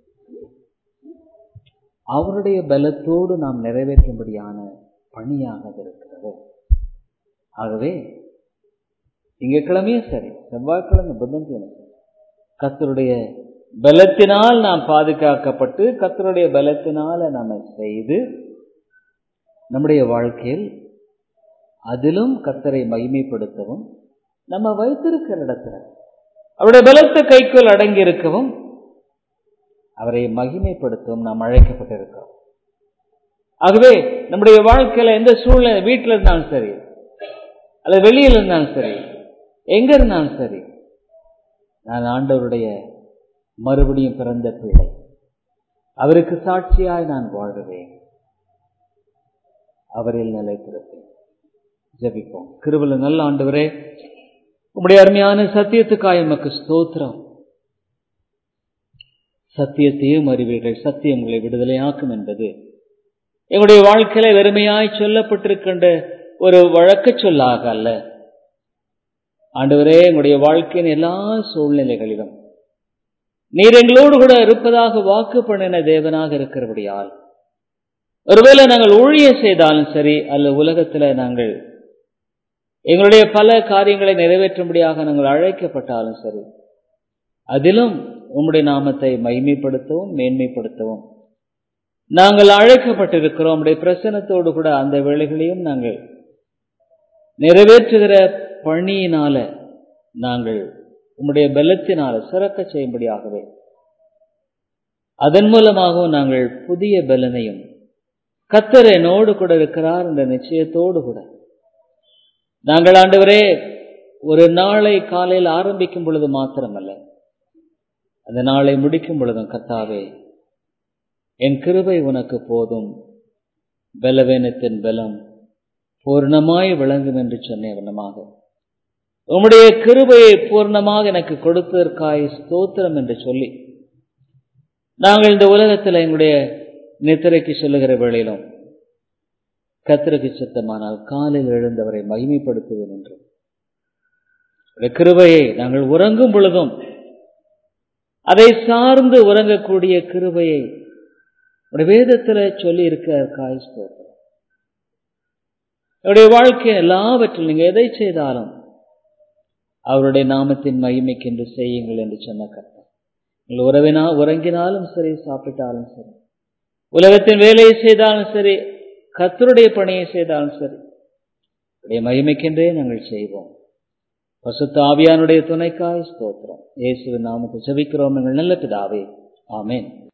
அவருடைய பலத்தோடு நாம் நிறைவேற்றும்படியான பணியாக அது இருக்கிறது ஆகவே திங்கட்கிழமையும் சரி செவ்வாய்க்கிழமை புதன்கிழமை கத்தருடைய பலத்தினால் நாம் பாதுகாக்கப்பட்டு கத்தருடைய பலத்தினால நாம செய்து நம்முடைய வாழ்க்கையில் அதிலும் கத்தரை மகிமைப்படுத்தவும் நம்ம வைத்திருக்கிற இடத்துல அவருடைய பலத்த கைக்குள் அடங்கி இருக்கவும் அவரை மகிமைப்படுத்தவும் நாம் அழைக்கப்பட்டிருக்கிறோம் ஆகவே நம்முடைய வாழ்க்கையில எந்த சூழ்நிலை வீட்டில் இருந்தாலும் சரி அல்லது வெளியில் இருந்தாலும் சரி எங்க இருந்தாலும் சரி நான் ஆண்டவருடைய மறுபடியும் பிறந்த பிள்ளை அவருக்கு சாட்சியாய் நான் வாழ்கிறேன் அவரில் நிலைத்திருப்பேன் ஜபிப்போம் கிருபல நல்ல ஆண்டவரே உம்முடைய அருமையான சத்தியத்துக்காய் எமக்கு ஸ்தோத்திரம் சத்தியத்தையும் அறிவீர்கள் சத்தியம் உங்களை விடுதலையாக்கும் என்பது எங்களுடைய வாழ்க்கையில வெறுமையாய் சொல்லப்பட்டிருக்கின்ற ஒரு வழக்கு சொல்லாக அல்ல ஆண்டவரே எங்களுடைய வாழ்க்கையின் எல்லா சூழ்நிலைகளிலும் நீர் எங்களோடு கூட இருப்பதாக வாக்கு பண்ணின தேவனாக இருக்கிறபடியால் ஒருவேளை நாங்கள் ஊழிய செய்தாலும் சரி அல்ல உலகத்துல நாங்கள் எங்களுடைய பல காரியங்களை நிறைவேற்றும்படியாக நாங்கள் அழைக்கப்பட்டாலும் சரி அதிலும் உம்முடைய நாமத்தை மைமைப்படுத்தவும் மேன்மைப்படுத்தவும் நாங்கள் அழைக்கப்பட்டிருக்கிறோம் உடைய பிரசனத்தோடு கூட அந்த வேலைகளையும் நாங்கள் நிறைவேற்றுகிற பணியினால நாங்கள் உம்முடைய பலத்தினால சிறக்க செய்யும்படியாகவே அதன் மூலமாகவும் நாங்கள் புதிய பலனையும் கத்தர் என்னோடு கூட இருக்கிறார் என்ற நிச்சயத்தோடு கூட நாங்கள் ஆண்டவரே ஒரு நாளை காலையில் ஆரம்பிக்கும் பொழுது மாத்திரமல்ல அந்த நாளை முடிக்கும் பொழுதும் கத்தாவே என் கிருபை உனக்கு போதும் பலவீனத்தின் பலம் பூர்ணமாய் விளங்கும் என்று சொன்ன வண்ணமாக உம்முடைய கிருபையை பூர்ணமாக எனக்கு கொடுத்ததற்காய் ஸ்தோத்திரம் என்று சொல்லி நாங்கள் இந்த உலகத்தில் எங்களுடைய நித்திரைக்கு சொல்லுகிற வேளையிலும் கத்திரக்கு சித்தமானால் காலில் எழுந்தவரை மகிமைப்படுத்துவேன் என்று கிருபையை நாங்கள் உறங்கும் பொழுதும் அதை சார்ந்து உறங்கக்கூடிய கிருபையை வேதத்துல சொல்லி இருக்க காய் ஸ்தோத்திரம் என்னுடைய வாழ்க்கை எல்லாவற்றில் நீங்க எதை செய்தாலும் அவருடைய நாமத்தின் மகிமைக்கு என்று செய்யுங்கள் என்று சொன்ன கர்த்தர் நீங்கள் உறவினா உறங்கினாலும் சரி சாப்பிட்டாலும் சரி உலகத்தின் வேலையை செய்தாலும் சரி கத்தருடைய பணியை செய்தாலும் சரி உடைய மகிமைக்கென்றே நாங்கள் செய்வோம் பசுத்த ஆவியானுடைய துணைக்காய் ஸ்தோத்திரம் இயேசுவின் நாமத்தை ஜபிக்கிறோம் எங்கள் நல்ல பிதாவே ஆமேன்